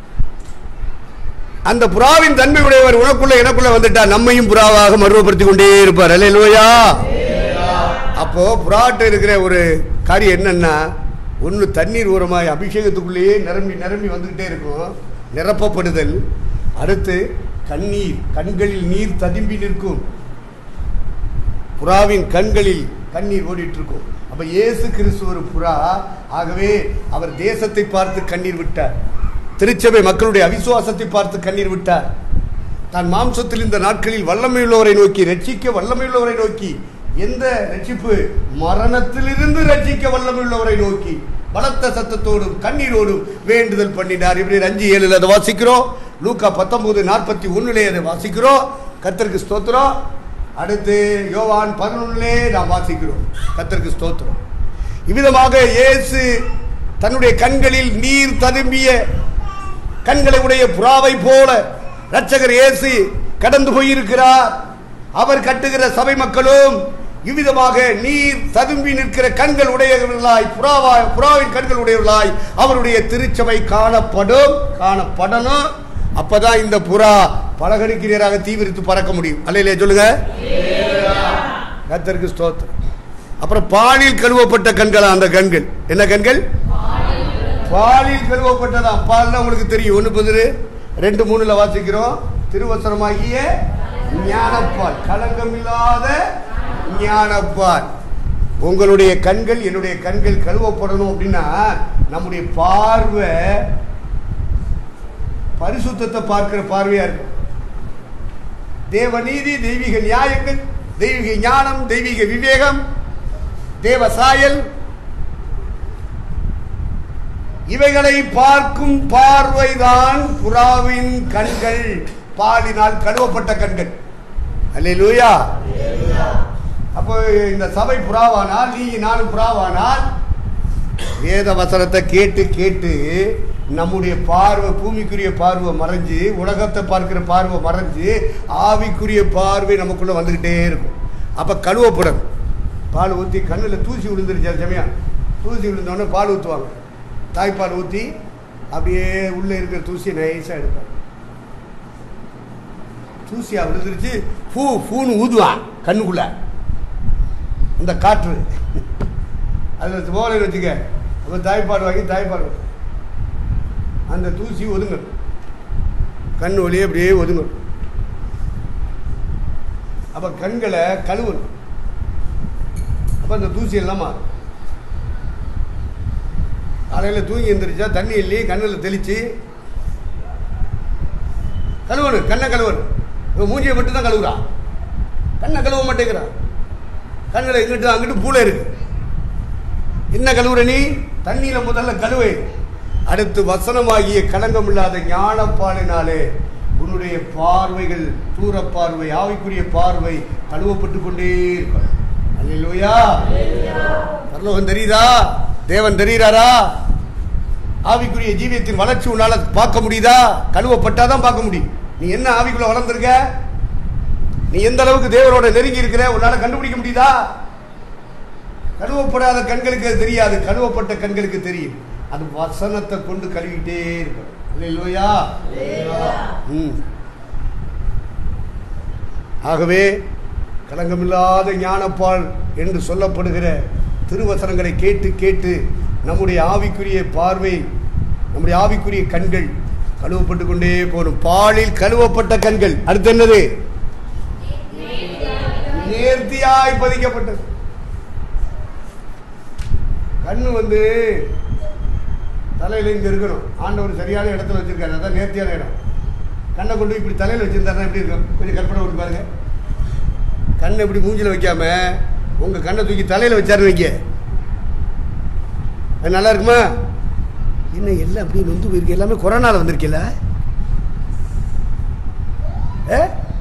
அந்த புறாவின் தன்மை உடையவர் உனக்குள்ள எனக்குள்ள வந்துட்டா நம்மையும் புறாவாக மருவப்படுத்திக் கொண்டே இருப்பார் அல்லையா அப்போ புறாட்ட இருக்கிற ஒரு காரியம் என்னன்னா ஒன்று தண்ணீர் உரமாய் அபிஷேகத்துக்குள்ளேயே நிரம்பி நிரம்பி வந்துக்கிட்டே இருக்கும் நிரப்பப்படுதல் அடுத்து கண்ணீர் கண்களில் நீர் ததும்பி நிற்கும் புறாவின் கண்களில் கண்ணீர் ஓடிட்டு இருக்கும் அப்ப இயேசு கிறிஸ்து ஒரு புறா ஆகவே அவர் தேசத்தை பார்த்து கண்ணீர் விட்டார் திருச்சபை மக்களுடைய அவிசுவாசத்தை பார்த்து கண்ணீர் விட்டார் தான் மாம்சத்தில் இந்த நாட்களில் வல்லமையுள்ளவரை நோக்கி ரட்சிக்க வல்லமையுள்ளவரை நோக்கி எந்த ரட்சிப்பு மரணத்திலிருந்து ரட்சிக்க வல்லமையுள்ளவரை நோக்கி பலத்த சத்தத்தோடும் கண்ணீரோடும் வேண்டுதல் பண்ணினார் இப்படி அஞ்சு ஏழுல அதை வாசிக்கிறோம் லூக்கா பத்தொன்பது நாற்பத்தி ஒண்ணுலே அதை வாசிக்கிறோம் கர்த்தருக்கு ஸ்தோத்திரம் அடுத்து யோவான் பதினொன்னுலே நாம் வாசிக்கிறோம் கர்த்தருக்கு ஸ்தோத்திரம் இவ்விதமாக இயேசு தன்னுடைய கண்களில் நீர் ததும்பிய கண்களை உடைய புறாவை போல ரட்சகர் இயேசு கடந்து போயிருக்கிறார் அவர் கட்டுகிற சபை மக்களும் இவ்விதமாக நீர் ததும்பி நிற்கிற கண்கள் உடையவர்களாய் புறாவா புறாவின் கண்கள் உடையவர்களாய் அவருடைய திருச்சபை காணப்படும் காணப்படணும் அப்பதான் இந்த புறா பலகணிக்கு நேராக தீவிரித்து பறக்க முடியும் அல்லையிலே சொல்லுங்க கர்த்தருக்கு ஸ்தோத்திரம் அப்புறம் பாலில் கழுவப்பட்ட கண்களா அந்த கண்கள் என்ன கண்கள் பாலில் கழுவப்பட்டதா பால்னா உங்களுக்கு தெரியும் ஒன்று பதிரு ரெண்டு மூணுல வாசிக்கிறோம் திருவசனமாகிய ஞானப்பால் களங்கம் இல்லாத ஞானப்பால் உங்களுடைய கண்கள் என்னுடைய கண்கள் கழுவப்படணும் அப்படின்னா நம்முடைய பார்வை பரிசுத்தத்தை பார்க்கிற பார்வையா இருக்கும் தேவநீதி தெய்வீக நியாயங்கள் தெய்வீக ஞானம் தெய்வீக விவேகம் தேவ சாயல் இவைகளை பார்க்கும் பார்வைதான் புறாவின் கண்கள் பாலினால் கழுவப்பட்ட கண்கள் அல்லேலூயா அப்போ இந்த சபை புறாவானால் நீ நானும் புறாவானால் வேத வசனத்தை கேட்டு கேட்டு நம்முடைய பார்வை பூமிக்குரிய பார்வை மறைஞ்சு உலகத்தை பார்க்கிற பார்வை மறைஞ்சு ஆவிக்குரிய பார்வை நமக்குள்ள வந்துக்கிட்டே இருக்கும் அப்போ கழுவப்படும் பால் ஊற்றி கண்ணில் தூசி விழுந்துருச்சு சமயம் தூசி விழுந்தோடனே பால் ஊற்றுவாங்க தாய்ப்பால் ஊற்றி அப்படியே உள்ளே இருக்கிற தூசியை நைஸாக எடுப்பாங்க தூசியா விழுந்துருச்சு பூ பூன்னு ஊதுவான் கண்ணுக்குள்ள அந்த காற்று அதில் போல வச்சுக்க அப்போ தாய்ப்பால் வாங்கி தாய்ப்பால் ஊத்து. அந்த தூசி ஒதுங்க கண் ஒளியே அப்படியே ஒதுங்கும் அப்ப கண்களை கழுவணும் அப்ப அந்த தூசி எல்லாம் மாறும் காலையில் தூங்கி எந்திரிச்சா தண்ணி இல்லி கண்ணில் தெளிச்சு கழுவணும் கண்ணை கழுவணும் இவன் மூஞ்சியை மட்டும் தான் கழுவுறான் கண்ணை கழுவ மாட்டேங்கிறான் கண்ணில் இங்கிட்டு அங்கிட்டு பூளை இருக்கு என்ன கழுவுற நீ தண்ணியில முதல்ல கழுவை அடுத்து வசனமாகிய களங்கம் இல்லாத ஞானப்பாலினாலே உன்னுடைய பார்வைகள் தூர பார்வை ஆவிக்குரிய பார்வை கழுவப்பட்டு கொண்டே இருக்கும் அல்லேலூயா பரலோகம் தெரியுதா தேவன் தெரியுறாரா ஆவிக்குரிய ஜீவியத்தின் வளர்ச்சி உன்னால பார்க்க முடியுதா கழுவப்பட்டாதான் பார்க்க முடியும் நீ என்ன ஆவிக்குள்ள வளர்ந்திருக்க நீ எந்த அளவுக்கு தேவனோட நெருங்கி இருக்கிற உன்னால கண்டுபிடிக்க முடியுதா கழுவப்படாத கண்களுக்கு அது தெரியாது கழுவப்பட்ட கண்களுக்கு தெரியும் அது வசனத்தை கொண்டு கழுவிக்கிட்டே இருக்கும் இல்லையா ம் ஆகவே களங்கமில்லாத ஞானப்பால் என்று சொல்லப்படுகிற திருவசனங்களை கேட்டு கேட்டு நம்முடைய ஆவிக்குரிய பார்வை நம்முடைய ஆவிக்குரிய கண்கள் கழுவப்பட்டு கொண்டே போகணும் பாலில் கழுவப்பட்ட கண்கள் அடுத்து என்னது நேர்த்தியாய் பதிக்கப்பட்டது கண்ணு வந்து தலையில இங்க இருக்கணும் ஆண்டவர் சரியான இடத்துல வச்சிருக்காரு அதான் நேர்த்தியான இடம் கண்ணை கொண்டு போய் இப்படி தலையில வச்சிருந்தாருன்னா எப்படி இருக்கும் கொஞ்சம் கற்பனை பண்ணி பாருங்க கண்ணை இப்படி மூஞ்சில வைக்காம உங்க கண்ணை தூக்கி தலையில வச்சாருன்னு வைக்க அது நல்லா இருக்குமா என்ன எல்லாம் அப்படியே நொந்து போயிருக்கு எல்லாமே கொரோனால வந்திருக்கல ஏ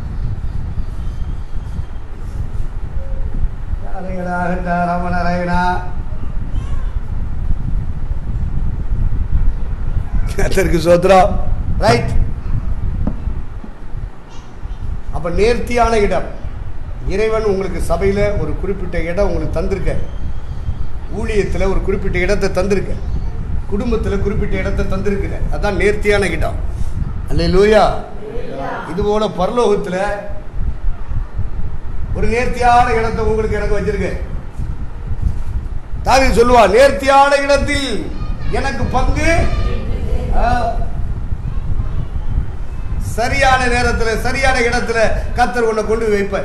நாராயணா ஹண்டா ராமநாராயணா கர்த்தருக்கு சோத்ரம் ரைட் அப்ப நேர்த்தியான இடம் இறைவன் உங்களுக்கு சபையில ஒரு குறிப்பிட்ட இடம் உங்களுக்கு தந்திருக்க ஊழியத்துல ஒரு குறிப்பிட்ட இடத்தை தந்திருக்க குடும்பத்துல குறிப்பிட்ட இடத்தை தந்திருக்கிற அதான் நேர்த்தியான இடம் அல்லேலூயா இது போல பரலோகத்துல ஒரு நேர்த்தியான இடத்தை உங்களுக்கு எனக்கு வச்சிருக்கேன் தாவி சொல்லுவா நேர்த்தியான இடத்தில் எனக்கு பங்கு ஆ. சரியான நேரத்துல சரியான இடத்துல கத்தர் உன்னை கொண்டு போய் வைப்ப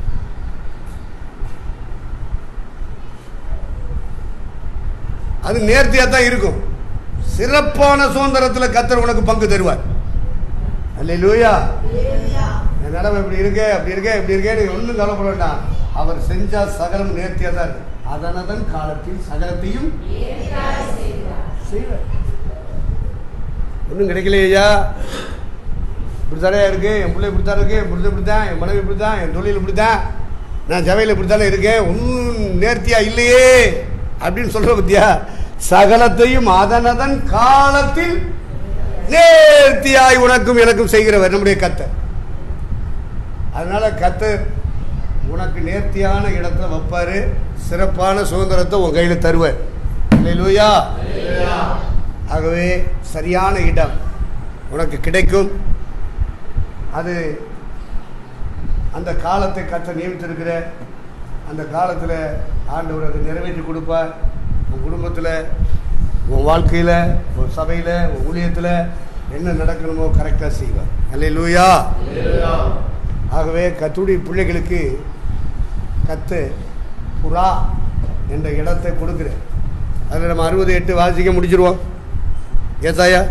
அது நேர்த்தியா தான் இருக்கும் சிறப்பான சுதந்திரத்துல கத்தர் உனக்கு பங்கு தருவார் அல்லேலூயா என் நிலைமை இப்படி இருக்கே அப்படி இருக்கே இப்படி இருக்கே நீ ஒன்றும் கவலைப்பட வேண்டாம் அவர் செஞ்சா சகலம் நேர்த்தியா தான் இருக்கு அதனதன் காலத்தில் சகலத்தையும் செய்வார் ஒன்றும் கிடைக்கலையா இப்படித்தானே இருக்கு என் பிள்ளை இப்படித்தான் இருக்கு என் புரித இப்படித்தான் என் மனைவி இப்படித்தான் என் தொழில் இப்படித்தான் நான் சபையில் இப்படித்தானே இருக்கேன் ஒன்றும் நேர்த்தியா இல்லையே அப்படின்னு சொல்ற பத்தியா சகலத்தையும் அதனதன் காலத்தில் நேர்த்தியாய் உனக்கும் எனக்கும் செய்கிறவர் நம்முடைய கத்தர் அதனால கத்தர் உனக்கு நேர்த்தியான இடத்துல வைப்பாரு சிறப்பான சுதந்திரத்தை உன் கையில தருவார் இல்லையா ஆகவே சரியான இடம் உனக்கு கிடைக்கும் அது அந்த காலத்தை கத்த நியமித்திருக்கிற அந்த காலத்தில் ஆண்டவர் அதை நிறைவேற்றி கொடுப்பார் உன் குடும்பத்தில் உன் வாழ்க்கையில் உன் சபையில் உன் ஊழியத்தில் என்ன நடக்கணுமோ கரெக்டாக செய்வார் அல்லேலூயா ஆகவே கத்துடைய பிள்ளைகளுக்கு கத்து புறா என்ற இடத்தை கொடுக்குறேன் அதில் நம்ம அறுபது எட்டு வாசிக்க முடிச்சிருவோம் ஏசாயா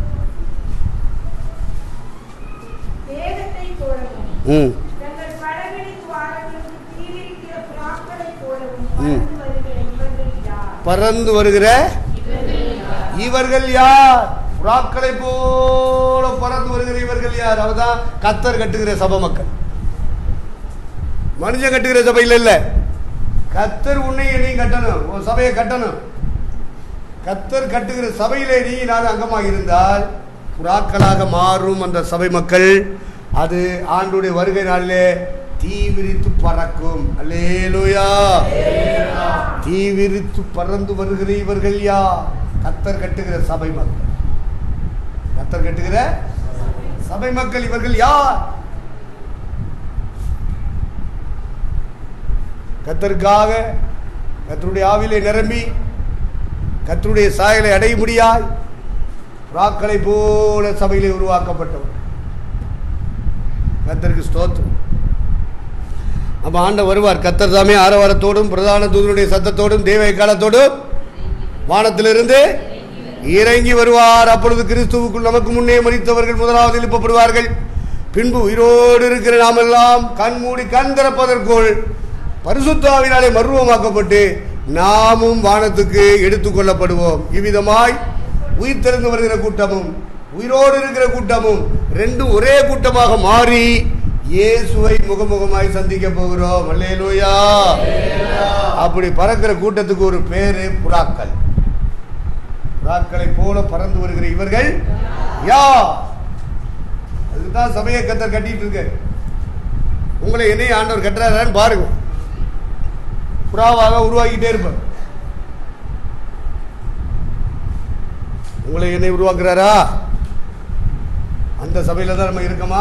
வேதத்தை போலவும் ம் தங்கள் படகளின் துவாரங்களுக்கு தீவிரிக்கிற புறாக்களைப் போலவும் ம். பறந்து வருகிற இவர்கள் யார்? பறந்து வருகிற இவர்கள் யார் புறாக்களை போல பறந்து வருகிற இவர்கள் யார் அவதான் கத்தர் கட்டுகிற சபை மக்கள் மனுஷன் கட்டுகிற சபையில் இல்ல கத்தர் உன்னை நீ கட்டணும் உன் சபையை கட்டணும் கத்தர் கட்டுகிற சபையிலே நீ நான் அங்கமாக இருந்தால் புறாக்களாக மாறும் அந்த சபை மக்கள் அது ஆண்டுடைய வருகை நாளிலே தீ விரித்து பறக்கும் அல்லேலூயா தீ விரித்து பறந்து வருகிற இவர்கள் யார் கத்தர் கட்டுகிற சபை மக்கள் கத்தர் கட்டுகிற சபை மக்கள் இவர்கள் யார் கத்தருக்காக கத்தருடைய ஆவிலே நிரம்பி கத்தருடைய சாயலை அடைய முடியாய் புறாக்களை போல சபையிலே உருவாக்கப்பட்டவர் கத்தருக்கு ஸ்தோத்திரம் அப்ப ஆண்டவர் வருவார் கத்தர் தாமே ஆரவாரத்தோடும் பிரதான தூதனுடைய சத்தத்தோடும் தேவ காலத்தோடும் வானத்திலிருந்து இறங்கி வருவார் அப்பொழுது கிறிஸ்துவுக்குள் நமக்கு முன்னே மறித்தவர்கள் முதலாவது எழுப்பப்படுவார்கள் பின்பு உயிரோடு இருக்கிற நாமெல்லாம் கண் மூடி கண் திறப்பதற்குள் பரிசுத்தாவினாலே மர்வமாக்கப்பட்டு நாமும் வானத்துக்கு எடுத்துக்கொள்ளப்படுவோம் இவ்விதமாய் உயிர் திறந்து வருகிற கூட்டமும் உயிரோடு இருக்கிற கூட்டமும் ரெண்டும் ஒரே கூட்டமாக மாறி இயேசுவை முகமுகமாய் சந்திக்க போகிறோம் அல்லேலூயா அப்படி பறக்கிற கூட்டத்துக்கு ஒரு பேரு புறாக்கள் புறாக்களை போல பறந்து வருகிற இவர்கள் யா அதுதான் சமய கத்தர் கட்டிட்டு இருக்க உங்களை என்னைய ஆண்டவர் கட்டுறாரான்னு பாருங்க புறாவாக உருவாக்கிட்டே இருப்பார் உங்களை என்னை உருவாக்குறாரா அந்த சபையில தான் நம்ம இருக்கோமா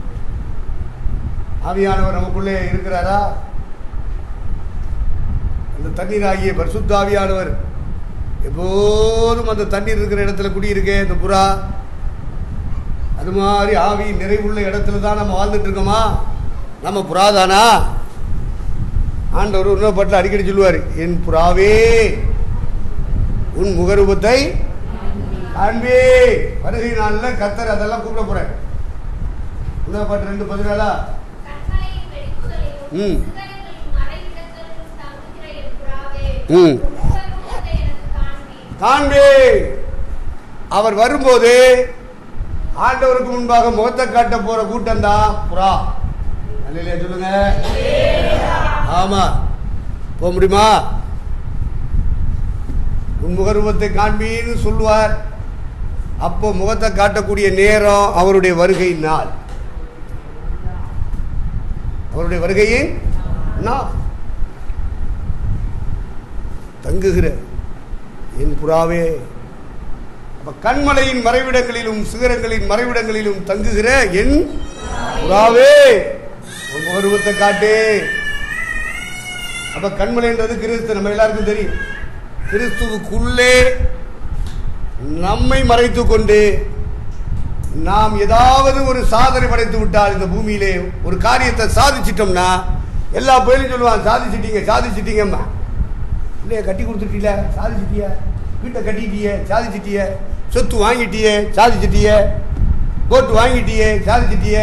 ஆவியானவர் நமக்குள்ளே இருக்கிறாரா அந்த தண்ணீர் ஆகிய பரிசுத்த ஆவியானவர் எப்போதும் அந்த தண்ணீர் இருக்கிற இடத்துல குடியிருக்கே இந்த புறா அது மாதிரி ஆவி நிறைவுள்ள இடத்துல தான் நம்ம வாழ்ந்துட்டு இருக்கோமா நம்ம புறாதானா ஆண்டவர் இன்னொரு பாட்டில் அடிக்கடி சொல்லுவார் என் புறாவே உன் முகரூபத்தை காண்பே வருகை நாளில் கத்தர் அதெல்லாம் கூப்பிட போறேன் இன்னொரு பாட்டு ரெண்டு பதினாலா கண்மலையின் வெடிப்புகளையும் ம். சிகரங்களின் மறைவிடங்களிலும் தங்குகிற என் புறாவே, ம். உன் முகரூபத்தை எனக்கு காண்பீர். காண்பே அவர் வரும்போது ஆண்டவருக்கு முன்பாக முகத்தை காட்ட போற கூட்டம் தான் புறா அல்லையா சொல்லுங்க ஆமா போக முடியுமா உன் முகரூபத்தை காண்பீன்னு சொல்லுவார் அப்போ முகத்தை காட்டக்கூடிய நேரம் அவருடைய வருகை நாள் அவருடைய வருகையின் நாள் தங்குகிற என் புறாவே அப்ப கண்மலையின் மறைவிடங்களிலும் சிகரங்களின் மறைவிடங்களிலும் தங்குகிற என் புறாவே உன் முகரூபத்தை காட்டு அப்ப கண்மலைன்றது கிறிஸ்து நம்ம எல்லாருக்கும் தெரியும் கிறிஸ்துவுக்குள்ளே நம்மை மறைத்து கொண்டு நாம் ஏதாவது ஒரு சாதனை படைத்து விட்டால் இந்த பூமியிலே ஒரு காரியத்தை சாதிச்சிட்டோம்னா எல்லா பேரும் சொல்லுவான் சாதிச்சிட்டீங்க சாதிச்சிட்டீங்கம்மா இல்லையா கட்டி கொடுத்துட்டீல சாதிச்சிட்டிய வீட்டை கட்டிட்டிய சாதிச்சிட்டிய சொத்து வாங்கிட்டியே சாதிச்சிட்டிய கோட்டு வாங்கிட்டியே சாதிச்சிட்டிய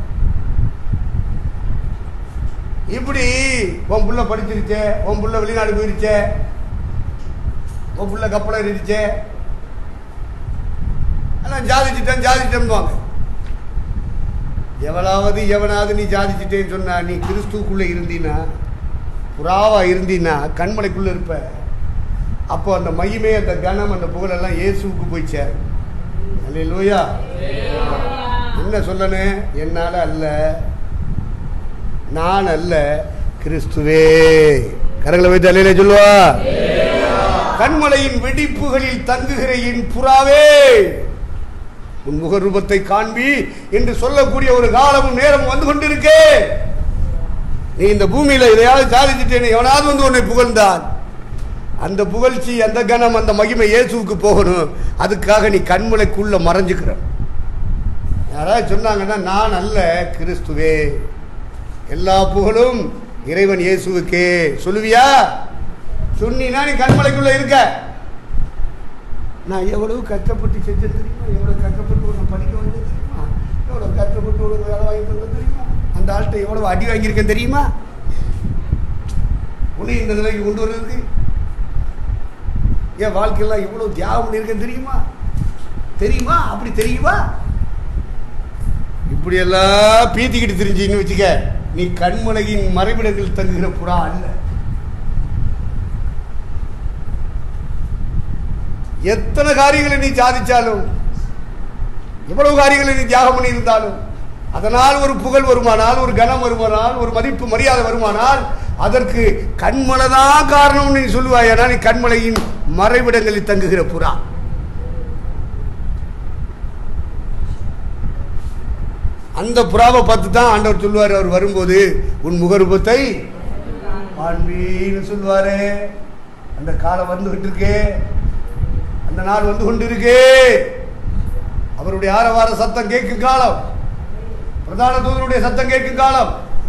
இப்படி உன் புள்ள படிச்சிருச்சே உன் புள்ள வெளிநாடு போயிருச்சே உன் புள்ள கப்பலை இருந்துச்சே ஆனால் சாதிச்சிட்டேன் சாதிச்சிட்டேன்வாங்க எவளாவது எவனாவது நீ சாதிச்சிட்டேன்னு சொன்னா நீ கிறிஸ்துக்குள்ளே இருந்தீன்னா புறாவா இருந்தீன்னா கண்மலைக்குள்ள இருப்ப அப்போ அந்த மகிமை அந்த கனம் அந்த புகழெல்லாம் இயேசுவுக்கு போய் சேரும் அல்லேலூயா என்ன சொல்லணும் என்னால அல்ல நான் அல்ல கிறிஸ்துவே கரங்களை வைத்து அல்லையில சொல்லுவா கண்மலையின் வெடிப்புகளில் தங்குகிற என் புறாவே உன் முகரூபத்தை காண்பி என்று சொல்லக்கூடிய ஒரு காலமும் நேரமும் வந்து கொண்டிருக்கே நீ இந்த பூமியில இதையாவது சாதிச்சுட்டேன்னு எவனாவது வந்து உன்னை புகழ்ந்தான் அந்த புகழ்ச்சி அந்த கணம் அந்த மகிமை இயேசுவுக்கு போகணும் அதுக்காக நீ கண்மலைக்குள்ள மறைஞ்சுக்கிற யாராவது சொன்னாங்கன்னா நான் அல்ல கிறிஸ்துவே எல்லா புகழும் இறைவன் இயேசுவுக்கே சொல்லுவியா சொன்னீன்னா நீ கண்மலைக்குள்ள இருக்க நான் எவ்வளவு கஷ்டப்பட்டு செஞ்சது தெரியுமா எவ்வளவு கஷ்டப்பட்டு உன்னை படிக்க வந்தது தெரியுமா எவ்வளவு கஷ்டப்பட்டு உனக்கு வேலை வாங்கி தந்தது தெரியுமா அந்த ஆள்கிட்ட எவ்வளவு அடி வாங்கியிருக்கேன் தெரியுமா உன்னை இந்த நிலைக்கு கொண்டு வர்றதுக்கு என் வாழ்க்கையெல்லாம் எவ்வளவு தியாகம் பண்ணியிருக்கேன் தெரியுமா தெரியுமா அப்படி தெரியுமா இப்படி எல்லாம் பீத்திக்கிட்டு தெரிஞ்சின்னு வச்சுக்க நீ கண்மலையின் மறைவிடங்கள் தங்குகிற புறா அல்ல எத்தனை காரியங்களை நீ சாதிச்சாலும் எவ்வளவு காரியங்களை நீ தியாகம் பண்ணி இருந்தாலும் அதனால் ஒரு புகழ் வருமானால் ஒரு கனம் வருமானால் ஒரு மதிப்பு மரியாதை வருமானால் அதற்கு கண்மலை தான் காரணம் நீ சொல்லுவாய் நீ கண்மலையின் மறைவிடங்களில் தங்குகிற புறா அந்த புறாவை பார்த்து தான் ஆண்டவர் சொல்லுவார் அவர் வரும்போது உன் முகரூபத்தை காண்பீன்னு சொல்லுவாரு அந்த காலம் வந்துகிட்டு இருக்கே அந்த நாள் வந்து கொண்டிருக்கே அவருடைய ஆரவார சத்தம் கேட்கும் காலம் பிரதான தூதனுடைய சத்தம் கேட்கும் காலம்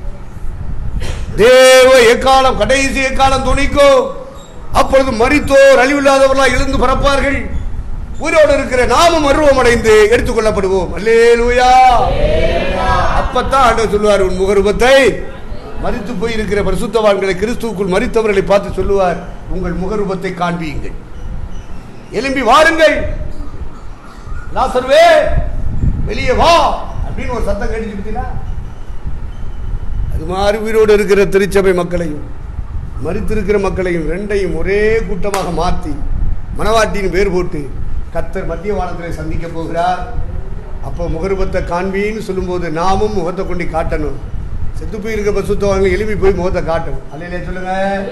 தேவ எக்காலம் கடைசி எக்காலம் துணிக்கும் அப்பொழுது மரித்தோர் அழிவில்லாதவர்களாக எழுந்து பரப்பார்கள் உயிரோடு இருக்கிற நாமும் அருவம் அடைந்து எடுத்துக்கொள்ளப்படுவோம் அல்லேலூயா அப்பத்தான் ஆண்டவர் சொல்லுவார் உன் முகரூபத்தை மரித்து போயிருக்கிற பரிசுத்தவான்களை கிறிஸ்துவுக்குள் மரித்தவர்களை பார்த்து சொல்லுவார் உங்கள் முகரூபத்தை காண்பியுங்கள் எலும்பி வாருங்கள் லாசர்வே வெளியே வா அப்படின்னு ஒரு சத்தம் கேட்டுச்சு பார்த்தீங்களா அது மாதிரி உயிரோடு இருக்கிற திருச்சபை மக்களையும் மறித்திருக்கிற மக்களையும் ரெண்டையும் ஒரே கூட்டமாக மாற்றி மணவாட்டியின் பேர் போட்டு கத்தர் மத்திய வானத்தில் சந்திக்க போகிறார் அப்போ முகரூபத்தை காண்பின்னு சொல்லும்போது நாமும் முகத்தை கொண்டு காட்டணும் செத்து போயிருக்க பசுத்தவங்க எழுப்பி போய் முகத்தை காட்டணும் அல்லையிலே சொல்லுங்க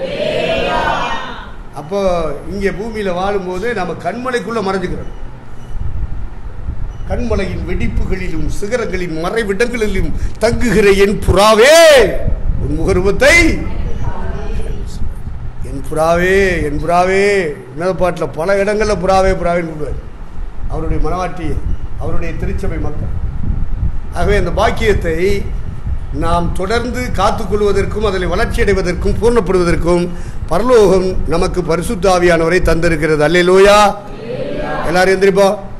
அப்போ இங்கே பூமியில் வாழும்போது நம்ம கண்மலைக்குள்ள மறைஞ்சுக்கிறோம் கண்மலையின் வெடிப்புகளிலும் சிகரங்களின் மறைவிடங்களிலும் தங்குகிற என் புறாவே உன் முகரூபத்தை என் புறாவே என் புறாவே உன்னத பாட்டில் பல இடங்களில் புறாவே புறாவேன்னு கூப்பிடுவார் அவருடைய மனவாட்டியை அவருடைய திருச்சபை மக்கள் ஆகவே அந்த பாக்கியத்தை நாம் தொடர்ந்து காத்துக்கொள்வதற்கும் அதில் வளர்ச்சி அடைவதற்கும் பூர்ணப்படுவதற்கும் பரலோகம் நமக்கு பரிசுத்த ஆவியானவரை தந்திருக்கிறது அல்லேலூயா எல்லாரும் எந்திரிப்போம்